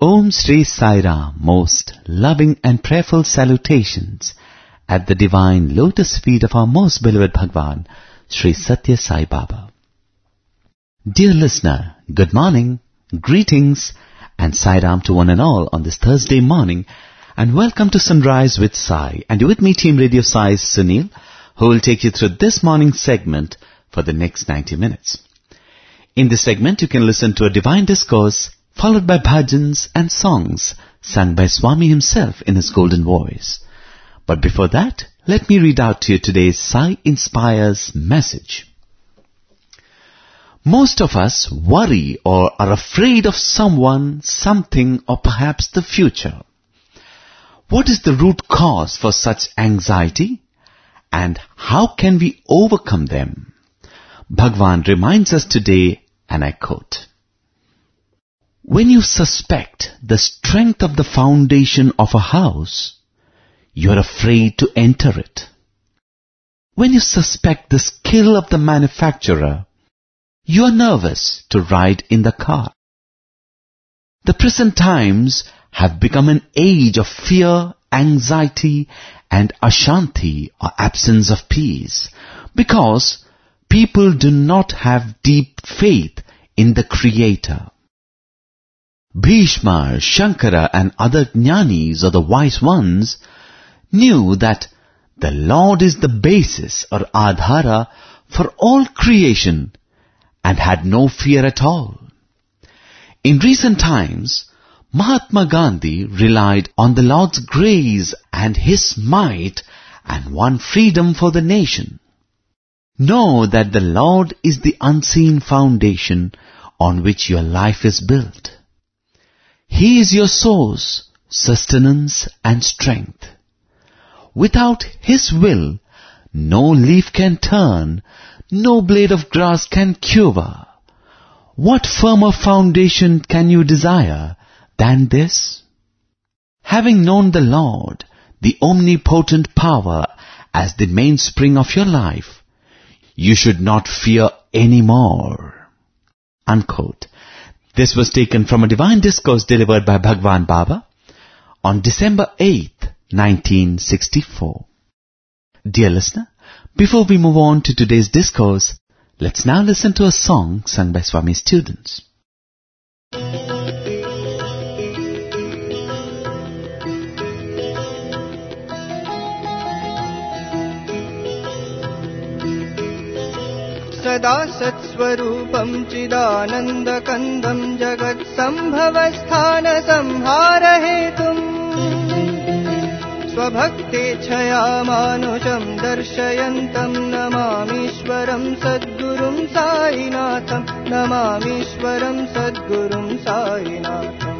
Om Sri Sai Ram, most loving and prayerful salutations at the divine lotus feet of our most beloved Bhagwan, Sri Satya Sai Baba. Dear listener, good morning, greetings, and Sai Ram to one and all on this Thursday morning, and welcome to Sunrise with Sai. And with me, Team Radio Sai's Sunil, who will take you through this morning's segment for the next 90 minutes. In this segment, you can listen to a divine discourse followed by bhajans and songs sung by Swami himself in his golden voice. But before that, let me read out to you today's Sai Inspires message. Most of us worry or are afraid of someone, something, or perhaps the future. What is the root cause for such anxiety? And how can we overcome them? Bhagwan reminds us today, and I quote, When you suspect the strength of the foundation of a house, you are afraid to enter it. When you suspect the skill of the manufacturer, you are nervous to ride in the car. The present times have become an age of fear, anxiety, and ashanti or absence of peace because people do not have deep faith in the Creator. Bhishma, Shankara and other jnanis or the wise ones knew that the Lord is the basis or adhara for all creation and had no fear at all. In recent times, Mahatma Gandhi relied on the Lord's grace and His might and won freedom for the nation. Know that the Lord is the unseen foundation on which your life is built. He is your source, sustenance and strength. Without His will, no leaf can turn, no blade of grass can quiver. What firmer foundation can you desire than this? Having known the Lord, the omnipotent power, as the mainspring of your life, you should not fear any more. Unquote. This was taken from a divine discourse delivered by Bhagwan Baba on December 8th, 1964. Dear listener, before we move on to today's discourse, let's now listen to a song sung by Swami's students. सदा सत्स्वरूपं चिदानन्दकन्दं जगत्सम्भवस्थानसंहारहेतुम् स्वभक्तेच्छया मानुजं दर्शयन्तं नमामीश्वरं सद्गुरुं साईनाथं नमामीश्वरं सद्गुरुं साईनाथम्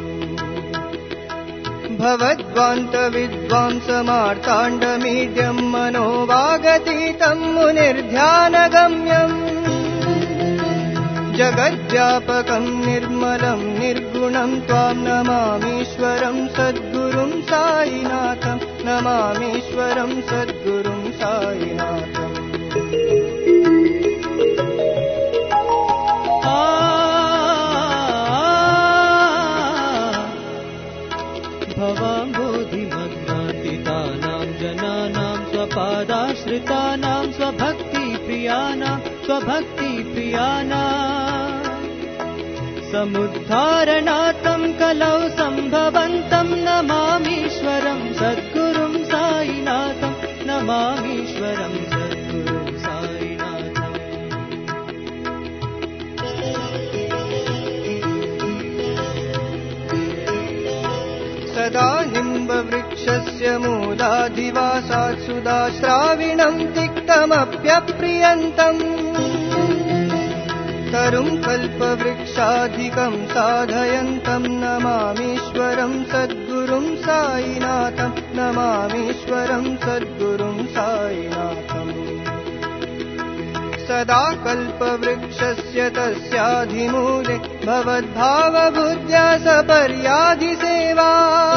भवद्वान्तविद्वांसमार्ताण्डमीड्यं मनोवागतीतं मुनिर्ध्यानगम्यम् जगद्व्यापकं निर्मलं निर्गुणं त्वां नमामीश्वरं सद्गुरुं साईनाथं नमामीश्वरं सद्गुरुं साईनाथम् भवाम्बोधिमग्नान्तितानां जनानां स्वपादाश्रितानां स्वभक्तिप्रियाणां स्वभक्तिप्रियाणाम् समुद्धारणार्थं कलौ सम्भवन्तं नमामीश्वरं सद्गुरुं साईनाथं नमामीश्वरं सद्गुरुं साईनाथम् सदा निम्बवृक्षस्य मूलाधिवासात् सुधाश्राविणम् तिक्तमप्यप्रियन्तम् तरुम् कल्पवृक्षाधिकम् साधयन्तम् नमामीश्वरम् सद्गुरुम् साईनाथम् नमामीश्वरम् सद्गुरुम् साईनाथम् सदा कल्पवृक्षस्य तस्याधिमूले भवद्भावबुद्ध्या सपर्याधिसेवा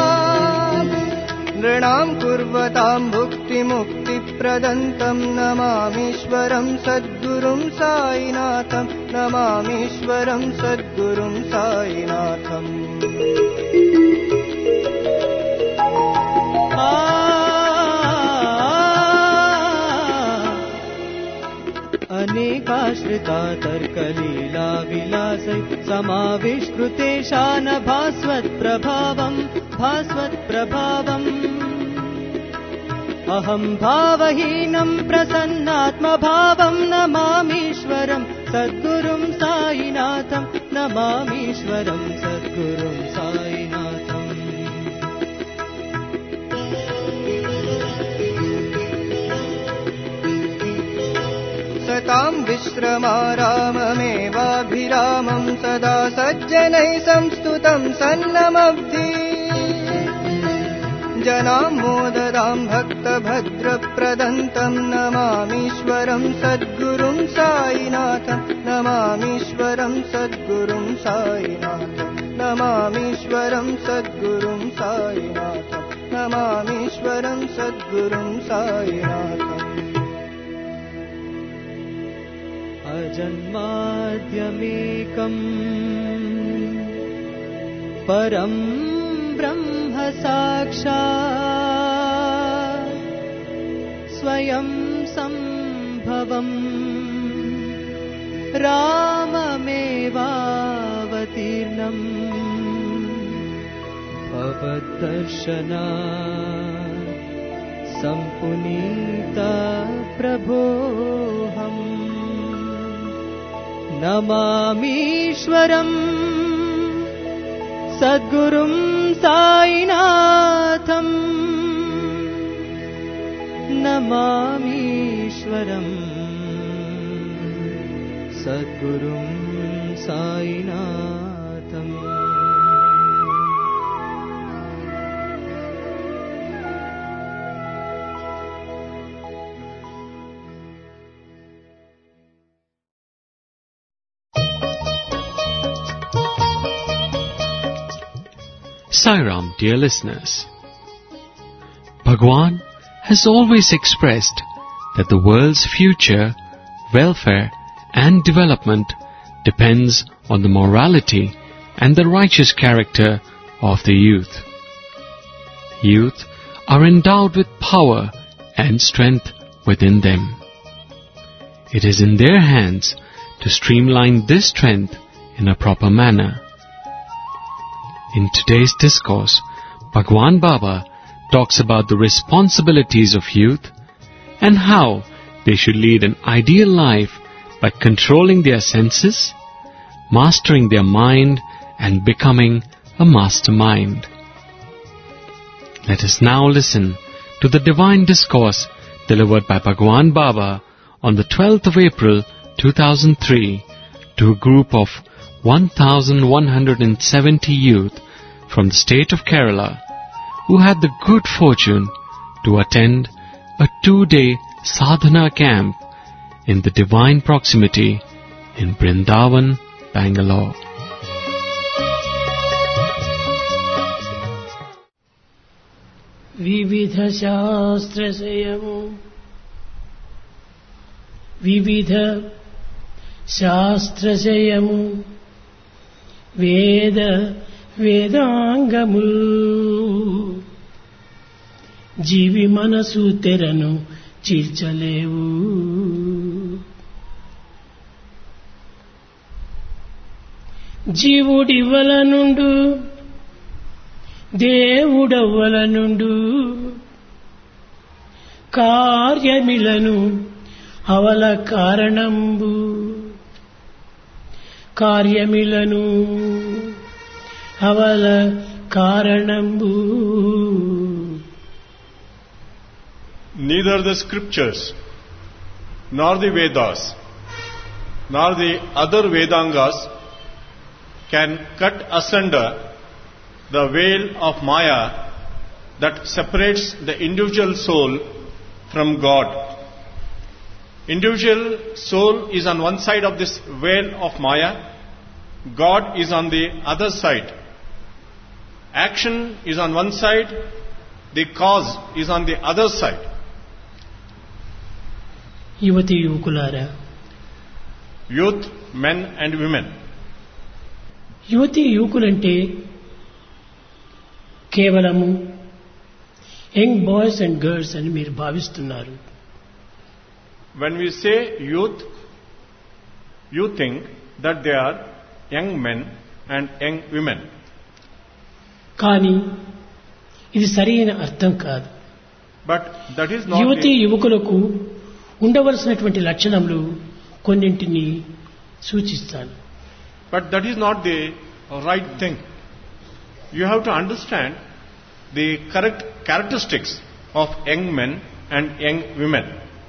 नृणाम् कुर्वताम् भुक्तिमुक्तिप्रदन्तम् नमामीश्वरम् सद्गुरुम् साईनाथम् नमामीश्वरं सद्गुरुं साईनाथम् अनेकाश्रिता तर्कलीला विलासै समाविष्कृतेशान भास्वत्प्रभावम् भास्वत्प्रभावम् अहम् भावहीनम् प्रसन्नात्मभावम् नमामीश्वरम् सद्गुरुम् साईनाथम् नमामीश्वरम् सद्गुरुम् साईनाथम् सतां विश्रमाराममेवाभिरामं सदा सज्जनैः संस्तुतं सन्नमब्धि जनां मोददां भक्तभद्रप्रदन्तं नमामीश्वरं सद्गुरुं साईनाथं नमामीश्वरं सद्गुरुं साईनाथं नमामीश्वरं सद्गुरुं साईनाथं नमामीश्वरं सद्गुरुं साईनाथम् अजन्माद्यमेकम् परम् ब्रह्म साक्षात् स्वयं सम्भवम् राममेवावतीर्णम् भवद्दर्शना सम्पुनीता प्रभोऽहम् नमामीश्वरम् सद्गुरुं साईनाथम् नमामीश्वरम् सद्गुरुं साईनाथम् Sairam, dear listeners. Bhagwan has always expressed that the world's future, welfare and development depends on the morality and the righteous character of the youth. Youth are endowed with power and strength within them. It is in their hands to streamline this strength in a proper manner. In today's discourse, Bhagwan Baba talks about the responsibilities of youth and how they should lead an ideal life by controlling their senses, mastering their mind and becoming a mastermind. Let us now listen to the divine discourse delivered by Bhagwan Baba on the 12th of April 2003 to a group of 1170 youth from the state of Kerala who had the good fortune to attend a two-day sadhana camp in the divine proximity in Brindavan, Bangalore. వివిధ శాస్త్రశయము వివిధ శాస్త్రశయము వేద వేదాంగముల్ జీవి మనసు తెరను చీల్చలేవు జీవుడివ్వల నుండు దేవుడవ్వల నుండు కార్యమిలను అవల కారణంబు కార్యమిలను అవల కారణంబు neither the scriptures nor the Vedas nor the other Vedangas can cut asunder the veil of Maya that separates the individual soul from God. Individual soul is on one side of this veil of Maya, God is on the other side. Action is on one side, the cause is on the other side. యువతి యువకులారా Youth, men and women. యువతి యువకులంటే కేవలము young boys and girls అని మీరు భావిస్తున్నారు When we say youth, you think that they are young men and young women. కానీ ఇది సరైన అర్థం కాదు But that is not యువతి the, యువకులకు ఉండవలసినటువంటి లక్షణములు కొన్నింటిని సూచిస్తాను but that is not the right thing. You have to understand the correct characteristics of young men and young women.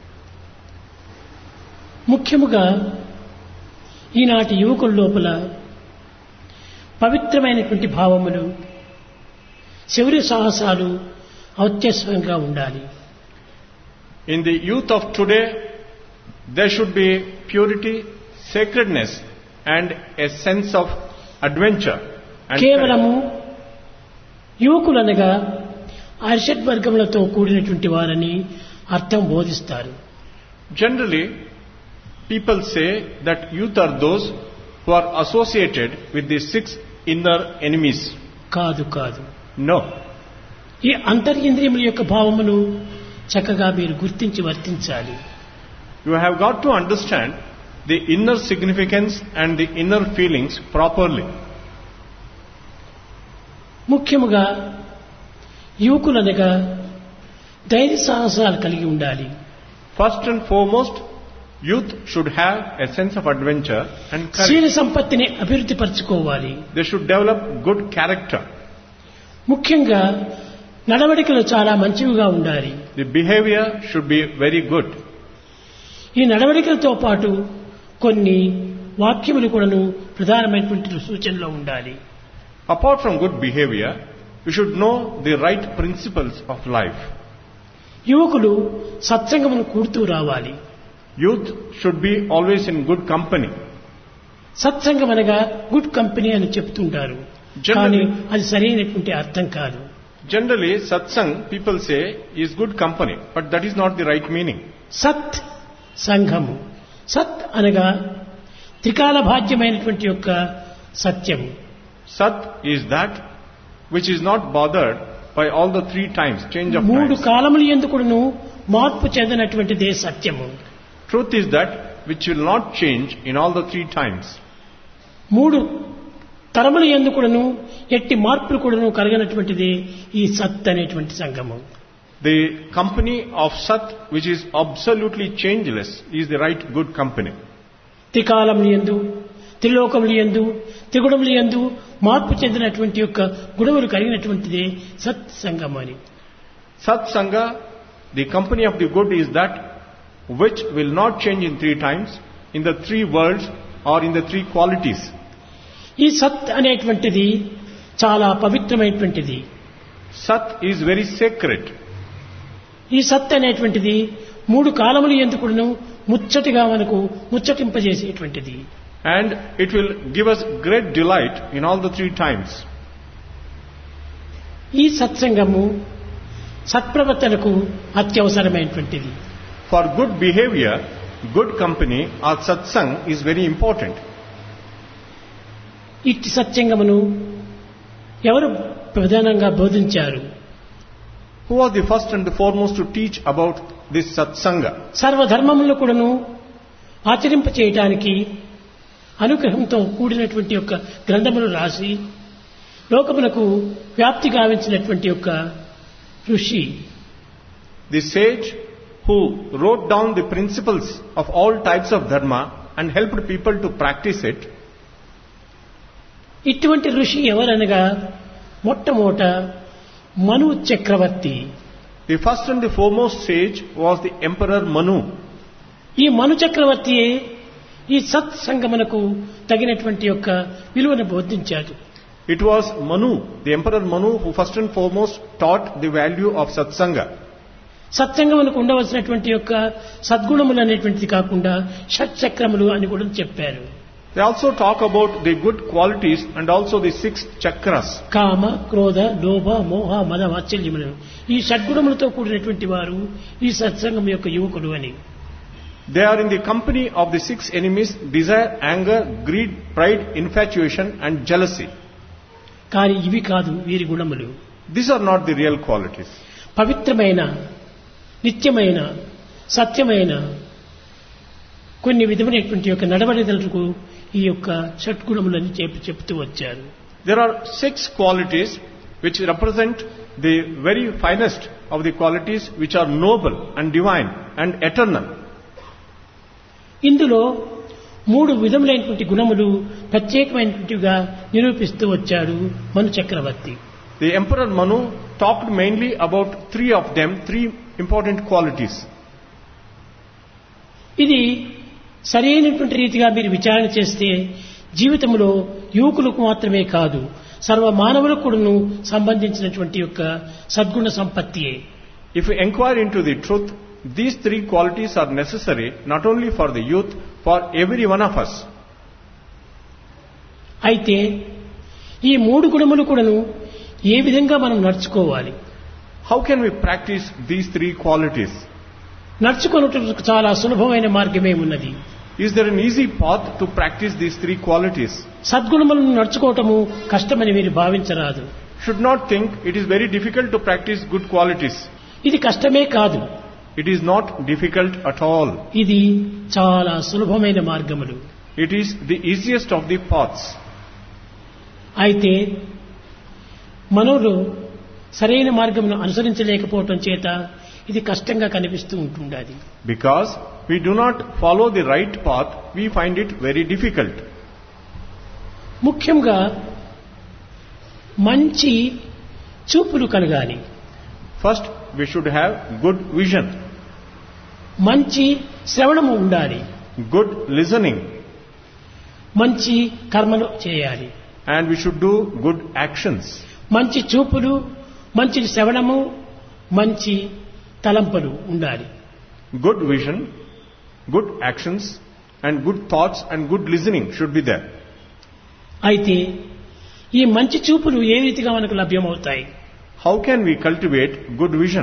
ముఖ్యముగా ఈనాటి యువకుల లోపల పవిత్రమైనటువంటి భావములు శౌర్య సాహసాలు ఔత్యస్వంగా ఉండాలి In the youth of today, there should be purity, sacredness, and a sense of adventure. And courage. కేవలము యువకులనగా అరిషడ్ వర్గములతో కూడినటువంటి వారని అర్థం బోధిస్తారు Generally, people say that youth are those who are associated with the six inner enemies. కాదు కాదు No. ఈ అంతర్యింద్రియముల యొక్క భావమును చక్కగా మీరు గుర్తించి వర్తించాలి You have got to understand the inner significance and the inner feelings properly. ముఖ్యముగా యువకులనగా ధైర్య సాహసాలు కలిగి ఉండాలి First and foremost, youth should have a sense of adventure and శీల courage. సంపత్తిని అభివృద్ధి పరచుకోవాలి They should develop good character. ముఖ్యంగా నడవడికలు చాలా మంచివిగా ఉండాలి The behavior should be very good. ఈ నడవడికలతో పాటు కొన్ని వాక్యములు కూడాను ప్రధానమైనటువంటి సూచనలో ఉండాలి Apart from good behavior, you should know the right principles of life. యువకులు సత్సంగమును కూడుతూ రావాలి Youth should be always in good company. సత్సంగం అనగా గుడ్ కంపెనీ అని చెప్తుంటారు Generally- కానీ అది సరైనటువంటి అర్థం కాదు Generally, satsang, people say, is good company, but that is not the right meaning. సత్ సంఘము సత్ అనగా త్రికాల భాగ్యమైనటువంటి యొక్క సత్యము Sat is that which is not bothered by all the three times, change of మూడు times. కాలములు ఎందుకును మార్పు చెందినటువంటిదే సత్యము Truth is that which will not change in all the three times. మూడు తరములు ఎందుకును ఎట్టి మార్పులు కూడాను కలగనటువంటిది ఈ సత్ అనేటువంటి సంఘము The company of Sat, which is absolutely changeless, is the right good company. త్రికాలములు ఎందు త్రిలోకములు ఎందు త్రిగుణములు ఎందు మార్పు చెందినటువంటి యొక్క గుణములు కలిగినటువంటిదే సత్ సంఘం అని Sat Sangha, the company of the good is that which will not change in three times, in the three worlds, or in the three qualities. ఈ సత్ అనేటువంటిది చాలా పవిత్రమైనటువంటిది Sat is very sacred. ఈ సత్ అనేటువంటిది మూడు కాలములు ఎందుకును ముచ్చటిగా మనకు ముచ్చటింపజేసేటువంటిది And it will give us great delight in all the three times. ఈ సత్సంగము సత్ప్రవర్తనకు అత్యవసరమైనటువంటిది For good behavior, good company or satsang is very important. ఇట్టి సత్సంగమును ఎవరు ప్రధానంగా బోధించారు Who was the first and the foremost to teach about this satsanga? సర్వధర్మములను కూడాను ఆచరింప చేయటానికి అనుగ్రహంతో కూడినటువంటి యొక్క గ్రంథములు రాసి లోకమునకు వ్యాప్తి గావించినటువంటి యొక్క ఋషి The sage who wrote down the principles of all types of dharma and helped people to practice it ఇటువంటి ఋషి ఎవరనగా మొట్టమొదట మను చక్రవర్తి The first and the foremost sage was the Emperor Manu. ఈ మను చక్రవర్తియే ఈ సత్ సంగమనకు తగినటువంటి యొక్క విలువను బోధించాడు It was Manu, the Emperor Manu, who first and foremost taught the value of satsanga. సత్సంగమునకు ఉండవలసినటువంటి యొక్క సద్గుణములు అనేటువంటిది కాకుండా షట్చక్రములు అని కూడా చెప్పారు They also talk about the good qualities and also the six chakras. కామ క్రోధ లోభ మోహ మద వాత్సల్యములను ఈ షడ్గుణములతో కూడినటువంటి వారు ఈ సత్సంగం యొక్క యువకులు అని They are in the company of the six enemies desire, anger, greed, pride, infatuation, and jealousy. కానీ ఇవి కాదు వీరి గుణములు These are not the real qualities. పవిత్రమైన నిత్యమైన సత్యమైన కొన్ని విధమైనటువంటి యొక్క నడవడిదలకు ఈ యొక్క షట్గుణములని చెప్పి చెప్తూ వచ్చారు There are six qualities which represent the very finest of the qualities which are noble and divine and eternal. ఇందులో మూడు విధములైనటువంటి గుణములు ప్రత్యేకమైనటువంటివిగా నిరూపిస్తూ వచ్చాడు మను చక్రవర్తి The Emperor Manu talked mainly about three of them, three important qualities. ఇది సరైనటువంటి రీతిగా మీరు విచారణ చేస్తే జీవితంలో యువకులకు మాత్రమే కాదు సర్వ మానవులకు కూడాను సంబంధించినటువంటి యొక్క సద్గుణ సంపత్తియే If we inquire into the truth, these three qualities are necessary not only for the youth, for every one of us. అయితే ఈ మూడు గుణములు కూడాను ఏ విధంగా మనం నడుచుకోవాలి How can we practice these three qualities? నడుచుకున్నట్టు చాలా సులభమైన మార్గమే ఉన్నది Is there an easy path to practice these three qualities? సద్గుణములను నడుచుకోవటము కష్టమని మీరు భావించరాదు Should not think it is very difficult to practice good qualities. ఇది కష్టమే కాదు It is not difficult at all. ఇది చాలా సులభమైన మార్గములు It is the easiest of the paths. అయితే మనలో సరైన మార్గమును అనుసరించలేకపోవటం చేత ఇది కష్టంగా కనిపిస్తూ ఉంటుండాలి Because we do not follow the right path, we find it very difficult. ముఖ్యంగా మంచి చూపులు కలగాలి First, we should have good vision, మంచి శ్రవణము ఉండాలి good listening, మంచి కర్మలు చేయాలి and we should do good actions. మంచి చూపులు మంచి శ్రవణము మంచి తలంపులు ఉండాలి Good vision, good actions, and good thoughts and good listening should be there. అయితే ఈ మంచి చూపులు ఏ రీతిగా మనకు లభ్యమవుతాయి How can we cultivate good vision?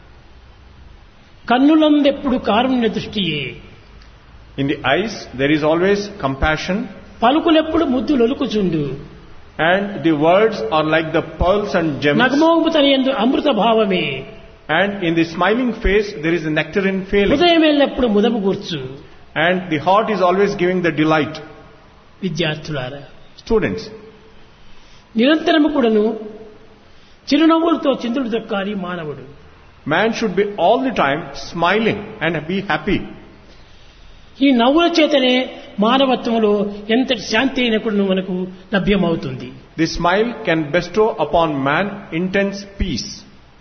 కన్నులందెప్పుడు Karunya దృష్టియే In the eyes, there is always compassion, పలుకులెప్పుడు ముద్దు లొలుకుచుండు and the words are like the pearls and gems. నగమోగు తన ఎందు అమృత భావమే And in the smiling face, there is a nectarine feeling. హృదయం ఎల్లప్పుడు ముదము కూర్చు And the heart is always giving the delight. విద్యార్థులారా Students, నిరంతరము కూడాను చిరునవ్వులతో చంద్రుడు దొక్కాలి మానవుడు man should be all the time smiling and be happy. ఈ నవ్వుల చేతనే మానవత్వంలో ఎంతటి శాంతి అయినప్పుడు మనకు లభ్యమవుతుంది The smile can bestow upon man intense peace.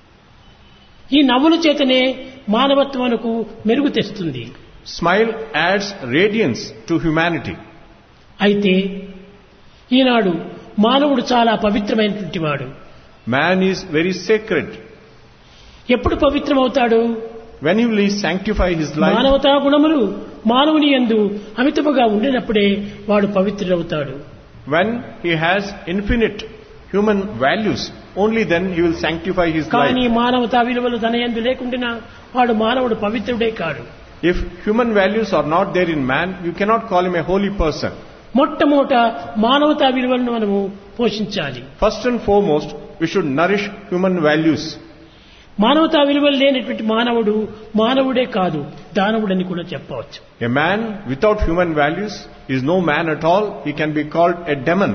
ఈ నవ్వుల చేతనే మానవత్వమునకు మెరుగు తెస్తుంది Smile adds radiance to humanity. అయితే ఈనాడు మానవుడు చాలా పవిత్రమైనటువంటి వాడు Man is very sacred. ఎప్పుడు పవిత్రమవుతాడు When he will he sanctify his life, మానవతా గుణములు మానవుని యందు అమితముగా ఉండినప్పుడే వాడు పవిత్రుడవుతాడు when he has infinite human values, only then he will sanctify his కానీ life. మానవతా విలువలు తన యందు లేకుండా వాడు మానవుడు పవిత్రుడే కాడు If human values are not there in man, you cannot call him a holy person. మొట్టమొదట మానవతా విలువలను మనము పోషించాలి First and foremost, we should nourish human values. మానవతా విలువలు లేనటువంటి మానవుడు మానవుడే కాదు దానవుడని కూడా చెప్పవచ్చు A man without human values is no man at all. He can be called a demon.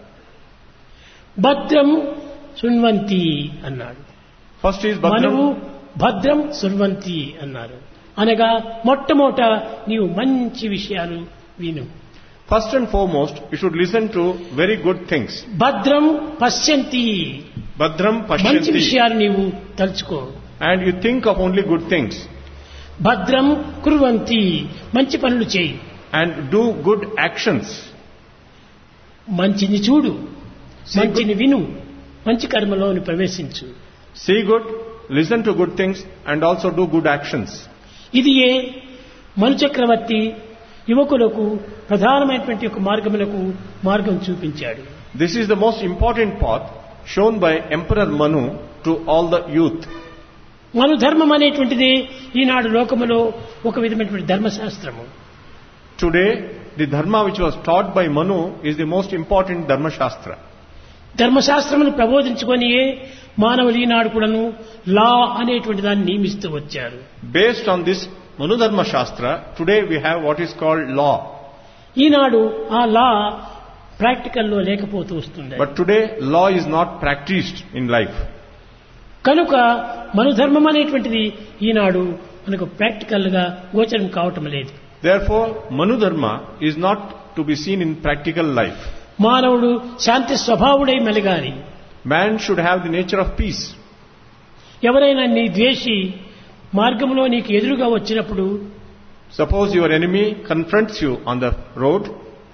భద్రం శృణ్వంతి అన్నాడు First is మనువు Bhadram. భద్రం శృణ్వంతి అన్నారు అనగా మొట్టమొదట నీవు మంచి విషయాలు విను First and foremost, you should listen to very good things. భద్రం పశ్యంతి Bhadram మంచి Pashyanti. విషయాలు నీవు తలుచుకో And you think of only good things. భద్రం కుర్వంతి మంచి పనులు చేయి And do good actions. మంచిని చూడు See మంచిని విను మంచి కర్మలోని ప్రవేశించు See good, listen to good things, and also do good actions. ఇది ఏ మను చక్రవర్తి యువకులకు ప్రధానమైనటువంటి ఒక మార్గములకు మార్గం చూపించాడు This is the most important path shown by Emperor Manu to all the youth. మను ధర్మం అనేటువంటిది ఈనాడు లోకములో ఒక విధమైనటువంటి ధర్మశాస్త్రము Today, the dharma which was taught by Manu is the most important dharma shastra. ధర్మశాస్త్రమును ప్రబోధించుకొనియే మానవులు ఈనాడు కూడాను లా అనేటువంటి దాన్ని నియమిస్తూ వచ్చారు Based on this Manu Dharma Shastra, today we have what is called law. ఈనాడు ఆ లా ప్రాక్టికల్లో లేకపోతూ వస్తుంది But today, law is not practiced in life. కనుక మన ధర్మం అనేటువంటిది ఈనాడు మనకు ప్రాక్టికల్ గా గోచరం కావటం లేదు Therefore, Manu Dharma is not to be seen in practical life. మానవుడు శాంతి స్వభావుడై మెలగాలి Man should have the nature of peace. ఎవరైనా నీ ద్వేషి మార్గంలో నీకు ఎదురుగా వచ్చినప్పుడు Suppose your enemy confronts you on the road,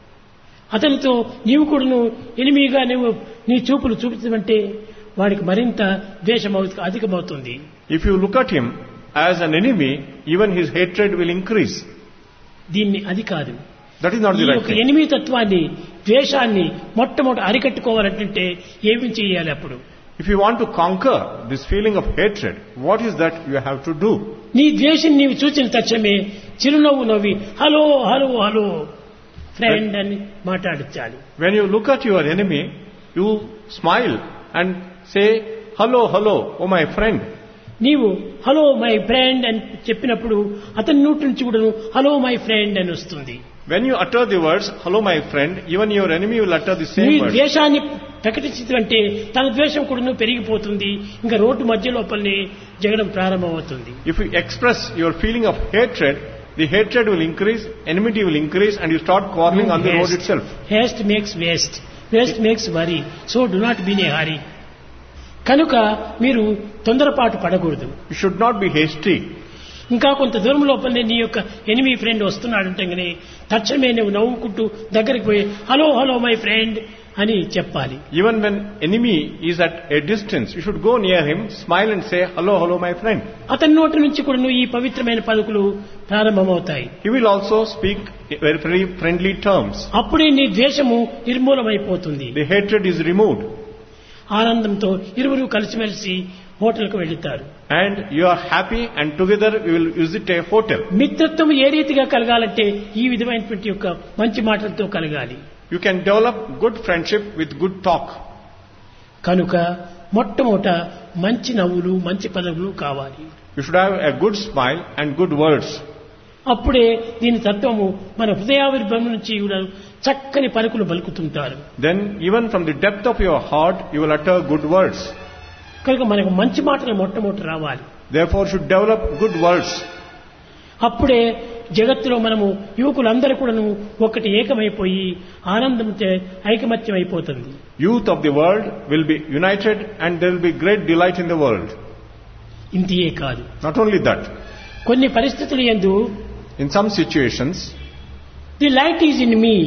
అతనితో నీవు కూడాను ఎనిమిగా నువ్వు నీ చూపులు చూపించమంటే వాడికి మరింత ద్వేషం అవు- అధికమవుతుంది if you look at him as an enemy, even his hatred will increase. దీన్ని అది కాదు That is not ఈ the right యొక్క thing. ఎనిమి తత్వాన్ని ద్వేషాన్ని మొట్టమొదటి అరికట్టుకోవాలంటే ఏమి చేయాలి అప్పుడు If you want to conquer this feeling of hatred, what is that you have to do? నీ ద్వేషం నీవు చూచిన తక్షణమే చిరునవ్వు నవ్వి హలో హలో హలో ఫ్రెండ్ అని మాట్లాడించాలి When you look at your enemy, you smile and say, hello, hello, oh my friend. నీవు హలో మై ఫ్రెండ్ అని చెప్పినప్పుడు అతని నోటి నుంచి కూడా హలో మై ఫ్రెండ్ అని వస్తుంది When you utter the words, hello my friend, even your enemy will utter the నీ same words. ద్వేషాన్ని ప్రకటించదంటే తన ద్వేషం కూడా పెరిగిపోతుంది ఇంకా రోడ్డు మధ్య లోపలనే జగడం ప్రారంభమవుతుంది If you express your feeling of hatred, the hatred will increase, enmity will increase, and you start quarreling on the road itself. Haste makes waste waste makes worry so do not be in a hurry కనుక మీరు తొందరపాటు పడకూడదు You should not be hasty. ఇంకా కొంత దూరం లోపలనే నీ యొక్క ఎనిమి ఫ్రెండ్ వస్తున్నాడంటే తక్షణమే నువ్వు నవ్వుకుంటూ దగ్గరికి పోయి హలో హలో మై ఫ్రెండ్ అని చెప్పాలి Even when enemy is at a distance, you should go near him, smile and say, hello, hello my friend. అతని నోటి నుంచి కూడా నువ్వు ఈ పవిత్రమైన పలుకులు ప్రారంభమవుతాయి He will also speak very, very friendly terms. అప్పుడే నీ ద్వేషము నిర్మూలమైపోతుంది The hatred is removed. ఆనందంతో ఇరువురు కలిసిమెలిసి హోటల్కు వెళుతారు And you are happy and together we will visit a hotel. మిత్రత్వం ఏ రీతిగా కలగాలంటే ఈ విధమైనటువంటి యొక్క మంచి మాటలతో కలగాలి You can develop good friendship with good talk. కనుక మొట్టమొదట మంచి నవ్వులు మంచి పదవులు కావాలి You should have a good smile and good words. అప్పుడే దీని తత్వము మన హృదయావిర్భవం నుంచి కూడా చక్కని పలుకులు పలుకుతుంటారు Then even from the depth of your heart you will utter good words. కనుక మనకు మంచి మాటలు మొట్టమొదటి రావాలి Therefore you should develop good words. అప్పుడే జగత్తులో మనము యువకులందరూ కూడాను ఒకటి ఏకమైపోయి ఆనందంతో ఐకమత్యం అయిపోతుంది Youth of the world will be united and there will be great delight in the world. ఇంతియే కాదు Not only that, కొన్ని పరిస్థితులు ఎందు in some situations the light is in me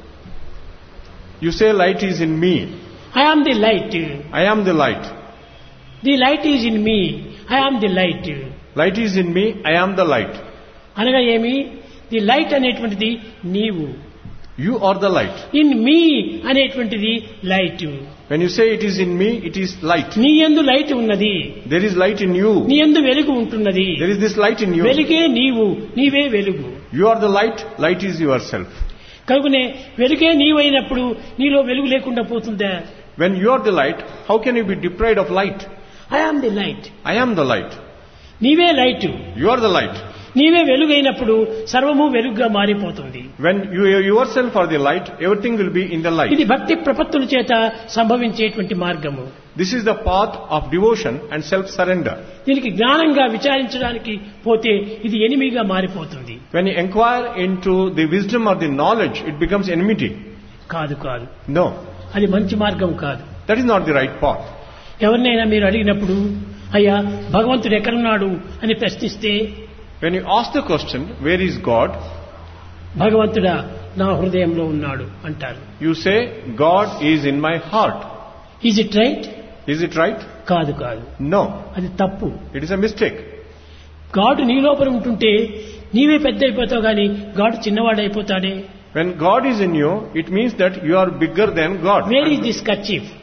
you say light is in me. I am the light I am the light. The light is in me I am the light Light is in me, I am the light. అనగా ఏమి the light అనేటువంటిది నీవు You are the light. In me అనేటువంటిది light When you say it is in me, it is light. నీ ఎందు light ఉన్నది There is light in you. నీ ఎందు వెలుగు ఉంటున్నది There is this light in you. వెలుగే నీవు నీవే వెలుగు You are the light, light is yourself. కనుకనే వెలుగే నీవైనప్పుడు నీలో వెలుగు లేకుండా పోతుందా When you are the light, how can you be deprived of light? I am the light I am the light. నీవే light You are the light. నీవే వెలుగైనప్పుడు సర్వము వెలుగుగా మారిపోతుంది When you yourself are the light, everything will be in the light. ఇది భక్తి ప్రపత్తుల చేత సంభవించేటువంటి మార్గము This is the path of devotion and self-surrender. దీనికి జ్ఞానంగా విచారించడానికి పోతే ఇది ఎనిమిగా మారిపోతుంది When you inquire into the wisdom or the knowledge, it becomes enmity. కాదు కాదు No, అది మంచి మార్గం కాదు that is not the right path. ఎవరినైనా మీరు అడిగినప్పుడు అయ్యా భగవంతుడు ఎక్కడున్నాడు అని ప్రశ్నిస్తే When you ask the question, where is God? భగవంతుడా నా హృదయంలో ఉన్నాడు అంటారు You say, God is in my heart. Is it right Is it right? కాదు కాదు No, అది తప్పు it is a mistake. గాడు నీ లోపల ఉంటుంటే నీవే పెద్ద అయిపోతావు కానీ గాడు చిన్నవాడైపోతాడే When God is in you, it means that you are bigger than God. Where is this kerchief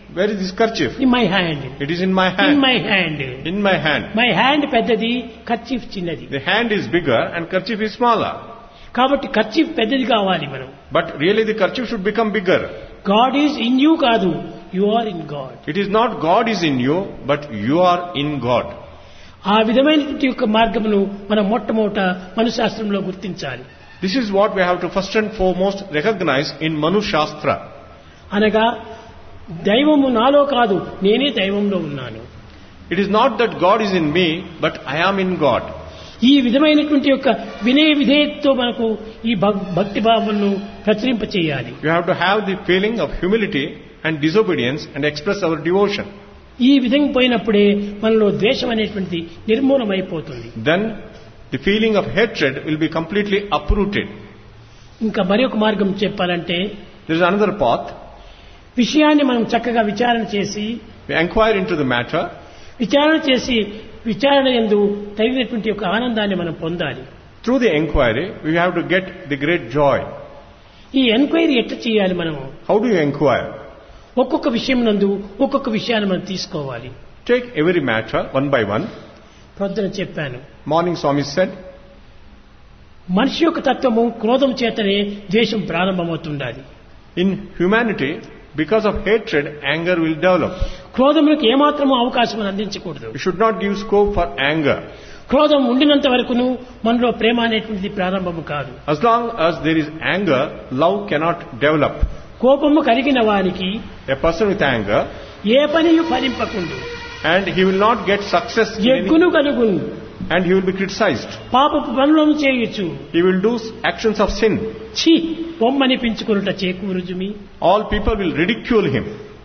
Where is this kerchief? In my hand It is in my in hand. My hand In my hand. My hand పెద్దది kerchief చిన్నది The hand is bigger and kerchief is smaller. కాబట్టి kerchief పెద్దది కావాలి మనం But really the kerchief should become bigger. God is in you కాదు you are in God It is not God is in you, but you are in God. ఆ విధమైనటువంటి యొక్క మార్గమును మనం మొట్టమొదట మనుశాస్త్రంలో గుర్తించాలి This is what we have to first and foremost recognize in Manu Shastra. అనగా దైవము నాలో కాదు నేనే దైవంలో ఉన్నాను It is not that God is in me, but I am in God. ఈ విధమైనటువంటి యొక్క వినయ విధేయతతో మనకు ఈ భక్- భక్తి భావములను ప్రచురింప చేయాలి You have to have the feeling of humility and disobedience and express our devotion. ఈ విధంగా పోయినప్పుడే మనలో ద్వేషం అనేటువంటిది నిర్మూలమైపోతుంది Then the feeling of hatred will be completely uprooted. ఇంకా మరి ఒక మార్గం చెప్పాలంటే There is another path. విషయాన్ని మనం చక్కగా విచారణ చేసి We inquire into the matter. విచారణ చేసి విచారణ ఎందు తగినటువంటి యొక్క ఆనందాన్ని మనం పొందాలి Through the inquiry, we have to get the great joy. ఈ ఎంక్వైరీ ఎట్లా చేయాలి మనము How do you inquire? ఒక్కొక్క విషయం నందు ఒక్కొక్క విషయాన్ని మనం తీసుకోవాలి Take every matter one by one. ప్రొద్దున చెప్పాను Morning Swami said, మనిషి యొక్క తత్వము క్రోధం చేతనే ద్వేషం ప్రారంభమవుతుండాలి in humanity, because of hatred, anger will develop. క్రోధములకు ఏమాత్రము అవకాశం అందించకూడదు We should not give scope for anger. క్రోధం ఉండినంత వరకును మనలో ప్రేమ అనేటువంటిది ప్రారంభము కాదు As long as there is anger, love cannot develop. కోపము కలిగిన వారికి A person with anger, A పనియు ఫలింపకుండు and he will not get success in any, ఎగ్గును కలుగును and he will be criticized. పాపపు పనులను చేయొచ్చు He will do actions of sin. ఛీ బొమ్మనిపించుకునుట చేకూరుజుమి All people will ridicule him,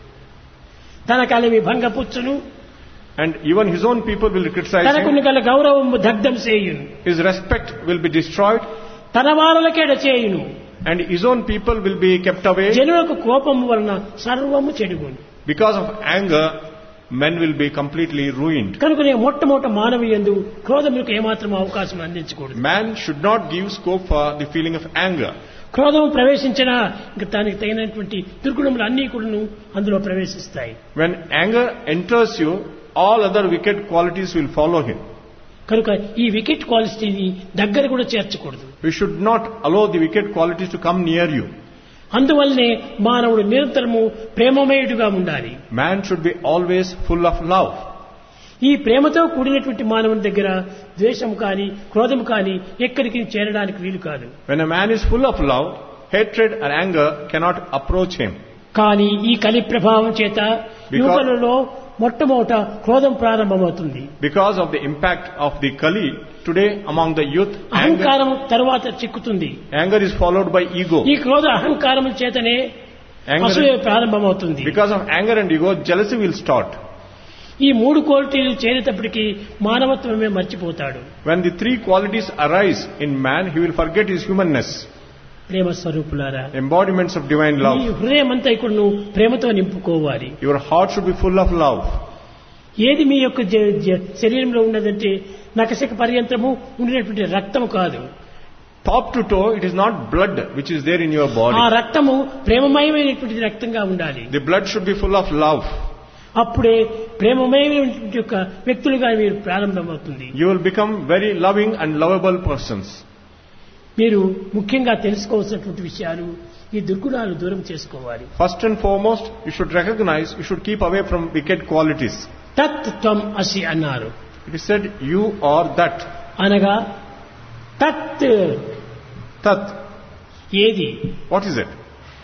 తన కలిమి భంగపుచ్చును and even his own people will criticize తనకును him. గల గౌరవము దగ్ధం చేయును His respect will be destroyed, తన వారలకేడ చేయును and his own people will be kept away. జనులకు కోపము వలన సర్వము చెడుగును Because of anger, men will be completely ruined. కనుకనే మొట్టమొదట మానవీయందు క్రోధములకు ఏమాత్రం అవకాశం అందించకూడదు Man should not give scope for the feeling of anger. క్రోధం ప్రవేశించినా ఇంకా దానికి తగినటువంటి దుర్గుణములు అన్నీ కూడాను అందులో ప్రవేశిస్తాయి When anger enters you, all other wicked qualities will follow him. కనుక ఈ వికెట్ క్వాలిటీని దగ్గర కూడా చేర్చకూడదు We should not allow the wicked qualities to come near you. అందువల్లనే మానవుడు నిరంతరము ప్రేమమయుడుగా ఉండాలి Man should be always full of love. ఈ ప్రేమతో కూడినటువంటి మానవుని దగ్గర ద్వేషము కానీ క్రోధము కానీ ఎక్కడికి చేరడానికి వీలు కాదు When a man is full of love, hatred or anger cannot approach him. కానీ ఈ కలి ప్రభావం చేత యువకులలో మొట్టమొదట క్రోధం ప్రారంభమవుతుంది Because of the impact of the Kali, today among the youth, anger, అహంకారం తరువాత చిక్కుతుంది anger is followed by ego. ఈ క్రోధ అహంకారం చేతనే అసూయ Anger, ప్రారంభమవుతుంది because of anger and ego, jealousy will start. ఈ మూడు క్వాలిటీలు చేరేటప్పటికి మానవత్వమే మర్చిపోతాడు When the three qualities arise in man, he will forget his humanness, ప్రేమ స్వరూపులారా embodiments of divine ఈ love. హృదయం అంతా ఇక్కడ నువ్వు ప్రేమతో నింపుకోవాలి Your heart should be full of love. ఏది మీ యొక్క జ- జ- శరీరంలో ఉన్నదంటే నకశక పర్యంతము ఉండినటువంటి రక్తము కాదు Top to toe, it is not blood which is there in your ఆ body. రక్తము ప్రేమమయమైనటువంటి రక్తంగా ఉండాలి The blood should be full of love. అప్పుడే ప్రేమమయమైనటువంటి యొక్క వ్యక్తులుగా మీరు ప్రారంభమవుతుంది You will become very loving and lovable persons. మీరు ముఖ్యంగా తెలుసుకోవాల్సినటువంటి విషయాలు ఈ దుర్గుణాలు దూరం చేసుకోవాలి First and foremost, you should recognize, you should keep away from wicked qualities. తత్ త్వం అసి అన్నారు It is said, you are that. అనగా తత్ Tat. ఏది What is it?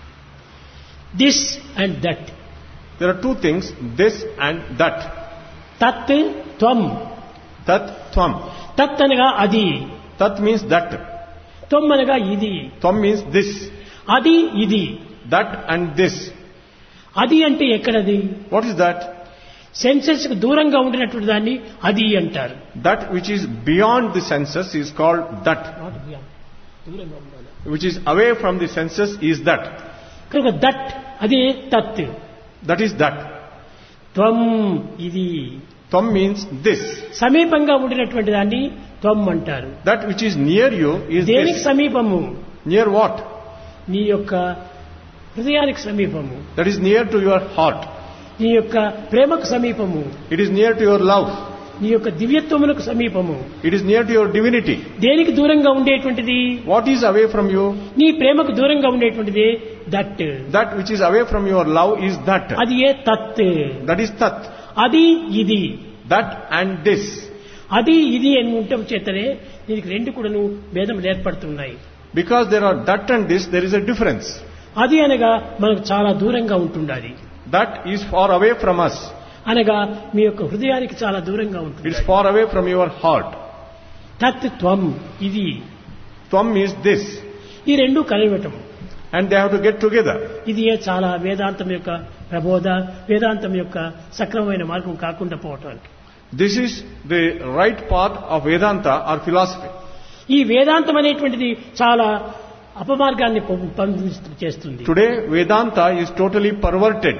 This and that There are two things, this and that. తత్ త్వం Tat, tvam. తత్ అనగా అది Tat means that. త్వం అనగా ఇది Tvam means this. అది ఇది That and this. అది అంటే ఎక్కడది What is that? సెన్సెస్ కు దూరంగా ఉండినటువంటి దాన్ని అది అంటారు That which is beyond the senses is called that. దూరంగా ఉండాలి Which is away from the senses is that. కనుక దట్ అదే తత్ That is that. త్వం ఇది Tvam means this. సమీపంగా ఉండినటువంటి దాన్ని త్వం అంటారు That which is near you is దేనికి this. సమీపము Near what? నీ యొక్క హృదయానికి సమీపము That is near to your heart. నీ యొక్క ప్రేమకు సమీపము It is near to your love. నీ యొక్క దివ్యత్వములకు సమీపము It is near to your divinity. దేనికి దూరంగా ఉండేటువంటిది What is away from you? నీ ప్రేమకు దూరంగా ఉండేటువంటిది that That which is away from your love is that. అది ఏ తత్ That is tat. అది ఇది That and this. అది ఇది అని ఉండటం చేతనే దీనికి రెండు కూడాను భేదములు ఏర్పడుతున్నాయి Because there are that and this, there is a difference. అది అనగా మనకు చాలా దూరంగా ఉంటుండాలి That is far away from us. అనగా మీ యొక్క హృదయానికి చాలా దూరంగా ఉంటుంది It's far away from your heart. తత్ త్వం ఇది Tvam is this. ఈ రెండు కలివటం And they have to get together. ఇది ఏ చాలా వేదాంతం యొక్క ప్రబోధ వేదాంతం యొక్క సక్రమమైన మార్గం కాకుండా పోవటానికి This is the right path of Vedanta or philosophy. ఈ వేదాంతం అనేటువంటిది చాలా అపమార్గాన్ని పొం- పొంది- చేస్తుంది Today, Vedanta is totally perverted.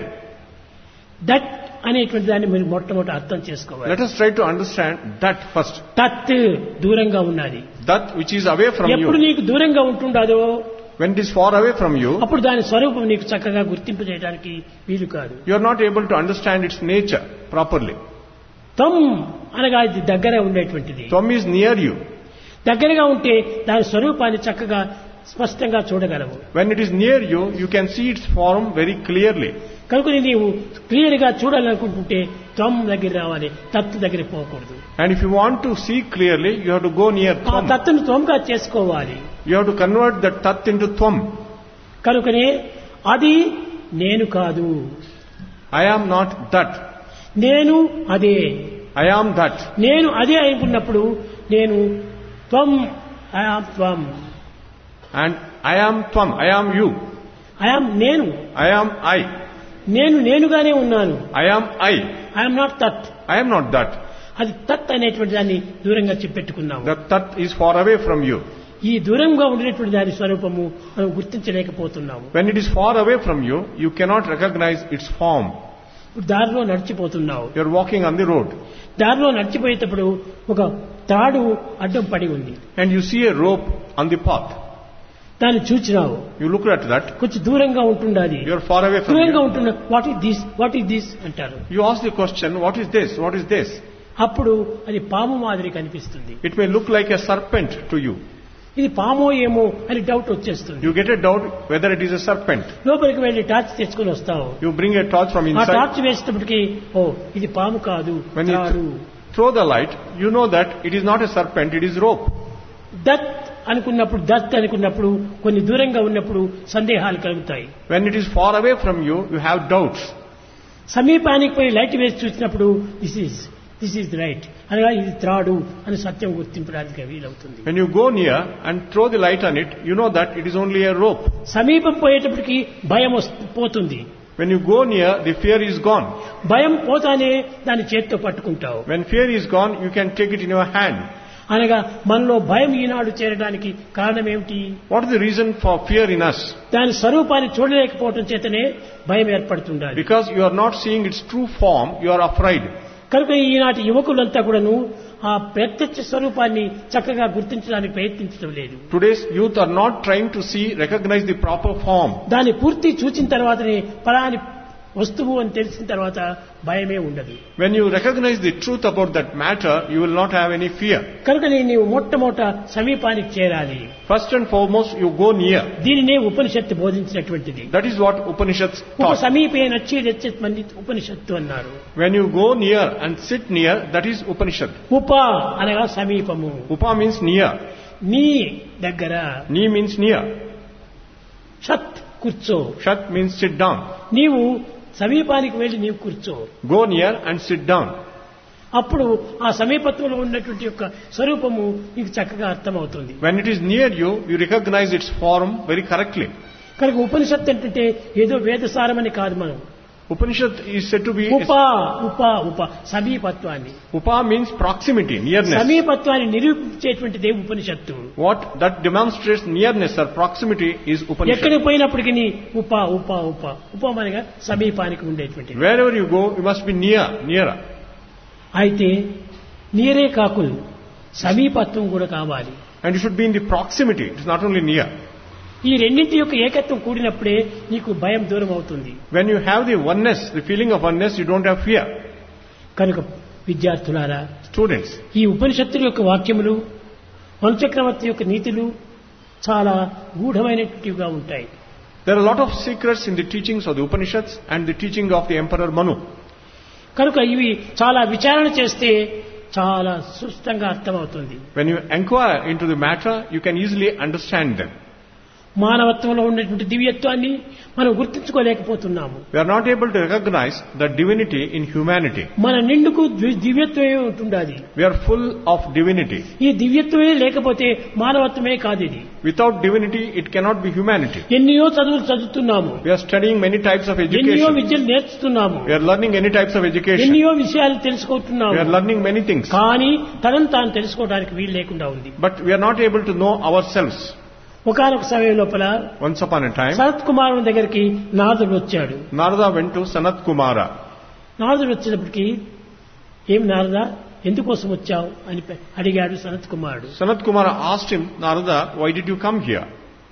That అనేటువంటి దాన్ని మీరు మొట్టమొదటి అర్థం చేసుకోవాలి Let us try to understand that first. తత్ దూరంగా ఉన్నది That which is away from ఎప్పుడు you. నీకు దూరంగా ఉంటుండదో When it is far away from you, అప్పుడు దాని స్వరూపం నీకు చక్కగా గుర్తింపు చేయడానికి వీలు కాదు you are not able to understand its nature properly. తం అనగా ఇది దగ్గర ఉండేటువంటిది Tvam is near you. దగ్గరగా ఉంటే దాని స్వరూపాన్ని చక్కగా స్పష్టంగా చూడగలవు When it is near you, you can see its form very clearly. కనుక నీవు క్లియర్ గా చూడాలనుకుంటుంటే త్వం దగ్గర రావాలి తత్తు దగ్గర పోకూడదు And if you want to see clearly, you have to go near ఆ Tvam. తత్తును త్వంగా చేసుకోవాలి You have to convert that Tat into Tvam. కనుకనే అది నేను కాదు I am not that. నేను అదే I am that. నేను అదే అనుకున్నప్పుడు నేను త్వం ఐఆమ్ త్వం And I am Tvam. I am you. I am నేను I am I. నేను నేనుగానే ఉన్నాను I am I. I am not తత్ I am not that. అది తత్ అనేటువంటి దాన్ని దూరంగా చెప్పెట్టుకున్నాము The Tat is far away from you. ఈ దూరంగా ఉండేటువంటి దాని స్వరూపము మనం గుర్తించలేకపోతున్నాము When it is far away from you, you cannot recognize its form. ఇప్పుడు దారిలో నడిచిపోతున్నావు You are walking on the road దారిలో నడిచిపోయేటప్పుడు ఒక తాడు అడ్డం పడి ఉంది and you see a rope on the path. దాన్ని చూచినావు You look at that. కొంచెం దూరంగా ఉంటుండాది You are far away from దూరంగా you. ఉంటున్న what is this what is this అంటారు You ask the question, what is this? What is this? అప్పుడు అది పాము మాదిరి కనిపిస్తుంది It may look like a serpent to you. ఇది పామో ఏమో అని డౌట్ వచ్చేస్తుంది You get a doubt whether it is a serpent. లోపలికి వెళ్లి టార్చ్ తెచ్చుకొని వస్తావు You bring a torch from ఆ inside. టార్చ్ వేసేటప్పటికి ఓ ఇది పాము కాదు When you తాడు th- throw the light, you know that it is not a serpent, it is rope. Dutt అనుకున్నప్పుడు దత్ అనుకున్నప్పుడు కొన్ని దూరంగా ఉన్నప్పుడు సందేహాలు కలుగుతాయి When it is far away from you, you have doubts. సమీపానికి పోయి లైట్ వేసి చూసినప్పుడు this is this is right అనగా ఇది త్రాడు అని సత్యం గుర్తింపడానికి వీలవుతుంది When you go near and throw the light on it, you know that it is only a rope. సమీపం పోయేటప్పటికి భయం వస్తు- పోతుంది When you go near, the fear is gone. భయం పోతానే దాన్ని చేత్తో పట్టుకుంటావు When fear is gone, you can take it in your hand. అనగా మనలో భయం ఈనాడు చేరడానికి కారణం ఏమిటి What is the reason for fear in us? దాని స్వరూపాన్ని చూడలేకపోవటం చేతనే భయం ఏర్పడుతుండాలి Because you are not seeing its true form, you are afraid. కనుక ఈనాటి యువకులంతా కూడాను ఆ ప్రత్యక్ష స్వరూపాన్ని చక్కగా గుర్తించడానికి ప్రయత్నించడం లేదు Today's youth are not trying to see, recognize the proper form. దాన్ని పూర్తి చూచిన తర్వాతనే పలాని వస్తువు అని తెలిసిన తర్వాత భయమే ఉండదు When you recognize the truth about that matter, you will not have any fear. కనుక నీవు మొట్టమొదట సమీపానికి చేరాలి First and foremost, you go near. దీనినే ఉపనిషత్తు బోధించినటువంటిది That is what Upanishads ఉప taught. సమీపే నచ్చేదెచ్చత్ మంది ఉపనిషత్తు అన్నారు When you go near and sit near, that is Upanishad. ఉప అనగా సమీపము Upa means near. నీ దగ్గర Ni means near. షత్ కూర్చో Shat means sit down. నీవు సమీపానికి వెళ్ళి నీవు కూర్చో Go near and sit down. అప్పుడు ఆ సమీపత్వంలో ఉన్నటువంటి యొక్క స్వరూపము నీకు చక్కగా అర్థమవుతుంది When it is near you, you recognize its form very correctly. కనుక ఉపనిషత్తు ఏంటంటే ఏదో వేదసారమని కాదు మనం Upanishad is said to be. ఉప ఉప ఉప సమీపత్వాన్ని Upa means proximity, nearness. సమీపత్వాన్ని నిరూపించేటువంటిదే ఉపనిషత్తు What that demonstrates nearness or proximity is Upanishad. ఎక్కడికి పోయినప్పటికీ నీ ఉప ఉప ఉప ఉపమనగా సమీపానికి ఉండేటువంటిది Wherever you go, you must be near, nearer. అయితే నీరే కాకులు సమీపత్వం కూడా కావాలి And you should be in the proximity. It's not only near. ఈ రెండింటి యొక్క ఏకత్వం కూడినప్పుడే నీకు భయం దూరం అవుతుంది When you have the oneness, the feeling of oneness, you don't have fear. కనుక విద్యార్థులారా Students, ఈ ఉపనిషత్తుల యొక్క వాక్యములు మనుచక్రవర్తి యొక్క నీతులు చాలా గూఢమైనటువంటివిగా ఉంటాయి there are a lot of secrets in the teachings of the Upanishads and the teaching of the Emperor Manu. కనుక ఇవి చాలా విచారణ చేస్తే చాలా సుష్టంగా అర్థమవుతుంది When you inquire into the matter, you can easily understand them. మానవత్వంలో ఉన్నటువంటి దివ్యత్వాన్ని మనం గుర్తించుకోలేకపోతున్నాము We are not able to recognize the divinity in humanity. మన నిండుకు ది- దివ్యత్వమే ఉంటుండాలి We are full of divinity. ఈ దివ్యత్వమే లేకపోతే మానవత్వమే కాదు ఇది Without divinity, it cannot be humanity. ఎన్నో చదువులు చదువుతున్నాము We are studying many types of ఎన్నో education. విద్యలు నేర్చుతున్నాము We are learning any types of education. ఎన్నో విషయాలు We తెలుసుకుంటున్నాము are learning many things. కానీ తనను తాను తెలుసుకోవడానికి వీలు లేకుండా ఉంది But we are not able to know ourselves. ఒకనొక సమయం లోపల Once upon a time, Sarath కుమారుని దగ్గరికి నారదుడు వచ్చాడు Narada went to Sanat Kumara. నారదుడు వచ్చినప్పటికీ ఏం నారదా ఎందుకోసం వచ్చావు అని పె- అడిగాడు సనత్ కుమారుడు Sanat Kumara asked him, Narada, why did you come here?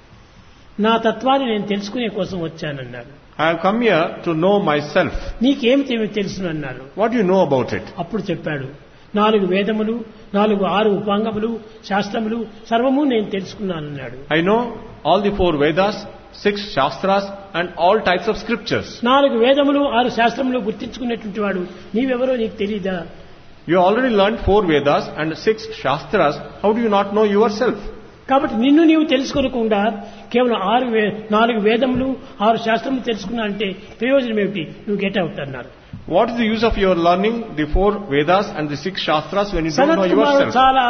నా తత్వాన్ని నేను తెలుసుకునే కోసం వచ్చానన్నాడు I have come here to know myself. నీకేం తె- తెలుసును అన్నాడు What do you know about it? అప్పుడు చెప్పాడు నాలుగు వేదములు నాలుగు ఆరు ఉపాంగములు శాస్త్రములు సర్వము నేను తెలుసుకున్నానన్నాడు I know all the four Vedas, six Shastras, and all types of scriptures. నాలుగు వేదములు ఆరు శాస్త్రములు గుర్తించుకున్నటువంటి వాడు నీవెవరో నీకు తెలీదా You already learned four Vedas and six Shastras. How do you not know yourself? కాబట్టి నిన్ను నీవు తెలుసుకోకుండా కేవలం ఆరు వే- నాలుగు వేదములు ఆరు శాస్త్రములు తెలుసుకున్నా అంటే ప్రయోజనం ఏమిటి నువ్వు గెట్ అవుట్ అన్నారు What is the use of your learning the four Vedas and the six Shastras when you don't Sanat know కుమారుడు yourself? చాలా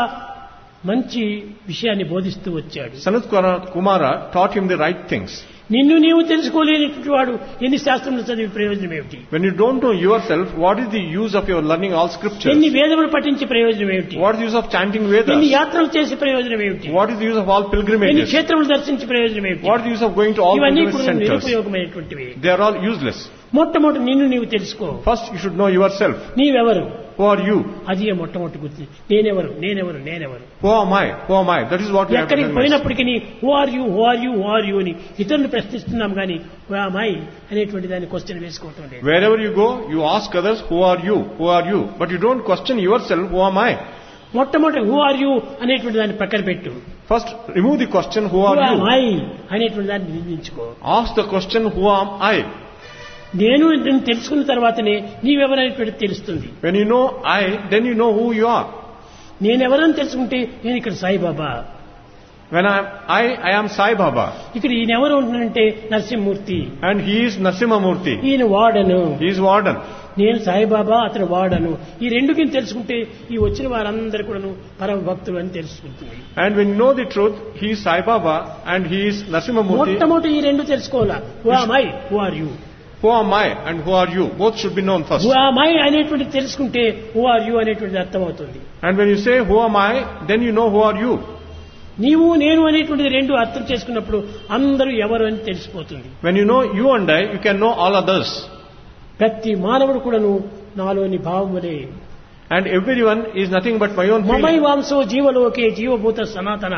మంచి విషయాన్ని బోధిస్తూ వచ్చాడు Sanat Kumara- Kumara taught him the right things. నిన్ను నీవు తెలుసుకోలేనటువంటి వాడు ఎన్ని శాస్త్రములు చదివి ప్రయోజనం ఏమిటి When you don't know yourself, what is the use of your learning all scriptures? ఎన్ని వేదములు పఠించి ప్రయోజనం ఏమిటి What is the use of chanting ఎన్ని Vedas? యాత్రలు చేసి ప్రయోజనం ఏమిటి What is the use of all ఎన్ని pilgrimages? క్షేత్రములు దర్శించి ప్రయోజనం ఏమిటి What is the use of going to all ఇవన్నీ pilgrimage కూడా centers? నిరుపయోగమైనటువంటివి They are all useless. మొట్టమొదటి నిన్ను నీవు తెలుసుకో First, you should know yourself. నీవెవరు Who are you? అది మొట్టమొదటి గుర్తు నేనెవరు నేనెవరు నేనెవరు Who am I? Who am I? That is what we have to ఎక్కడికి recognize. పోయినప్పటికీ who are you who are you who are you అని ఇతరులు ప్రశ్నిస్తున్నాం కానీ మై అనేటువంటి దాన్ని క్వశ్చన్ వేసుకోవటం లేదు Wherever you go, you ask others, who are you? Who are you? But you don't question yourself, who am I? మొట్టమొదటి who are you అనేటువంటి దాన్ని పక్కన పెట్టు First, remove the question, who who are are you? My అనేటువంటి దాన్ని నిర్మించుకో Ask the question, who am I? నేను నిన్ను తెలుసుకున్న తర్వాతనే నీవెవరనేటువంటి తెలుస్తుంది When you know I, then you know who you are. నేనెవరని తెలుసుకుంటే నేను ఇక్కడ Saibaba When I am I, I am Sai Baba. ఇక్కడ ఈయన ఎవరు ఉంటున్నానంటే Narasimhamurthy And he is Nasimamurti. ఈయన వాడను He is warden. నేను సాయిబాబా అతను వాడను ఈ రెండుకి తెలుసుకుంటే ఈ వచ్చిన వారందరూ కూడాను పరమ భక్తులు అని తెలుసుకుంటుంది And when you know the truth, he is Sai Baba and he is Nasimamurti. మొట్టమొదటి ఈ రెండు తెలుసుకోవాలా who am I who are you Who am I and who are you? Both should be known first. Who am I అనేటువంటి తెలుసుకుంటే హు are you అనేటువంటిది అర్థమవుతుంది And when you say, who am I, then you know who are you. నీవు నేను అనేటువంటిది రెండు అర్థం చేసుకున్నప్పుడు అందరూ ఎవరు అని తెలిసిపోతుంది When you know you and I, you can know all others. ప్రతి మానవుడు కూడాను నాలోని భావములే And everyone is nothing but my own మమై feeling. వాంసో జీవలోకే జీవభూత సనాతన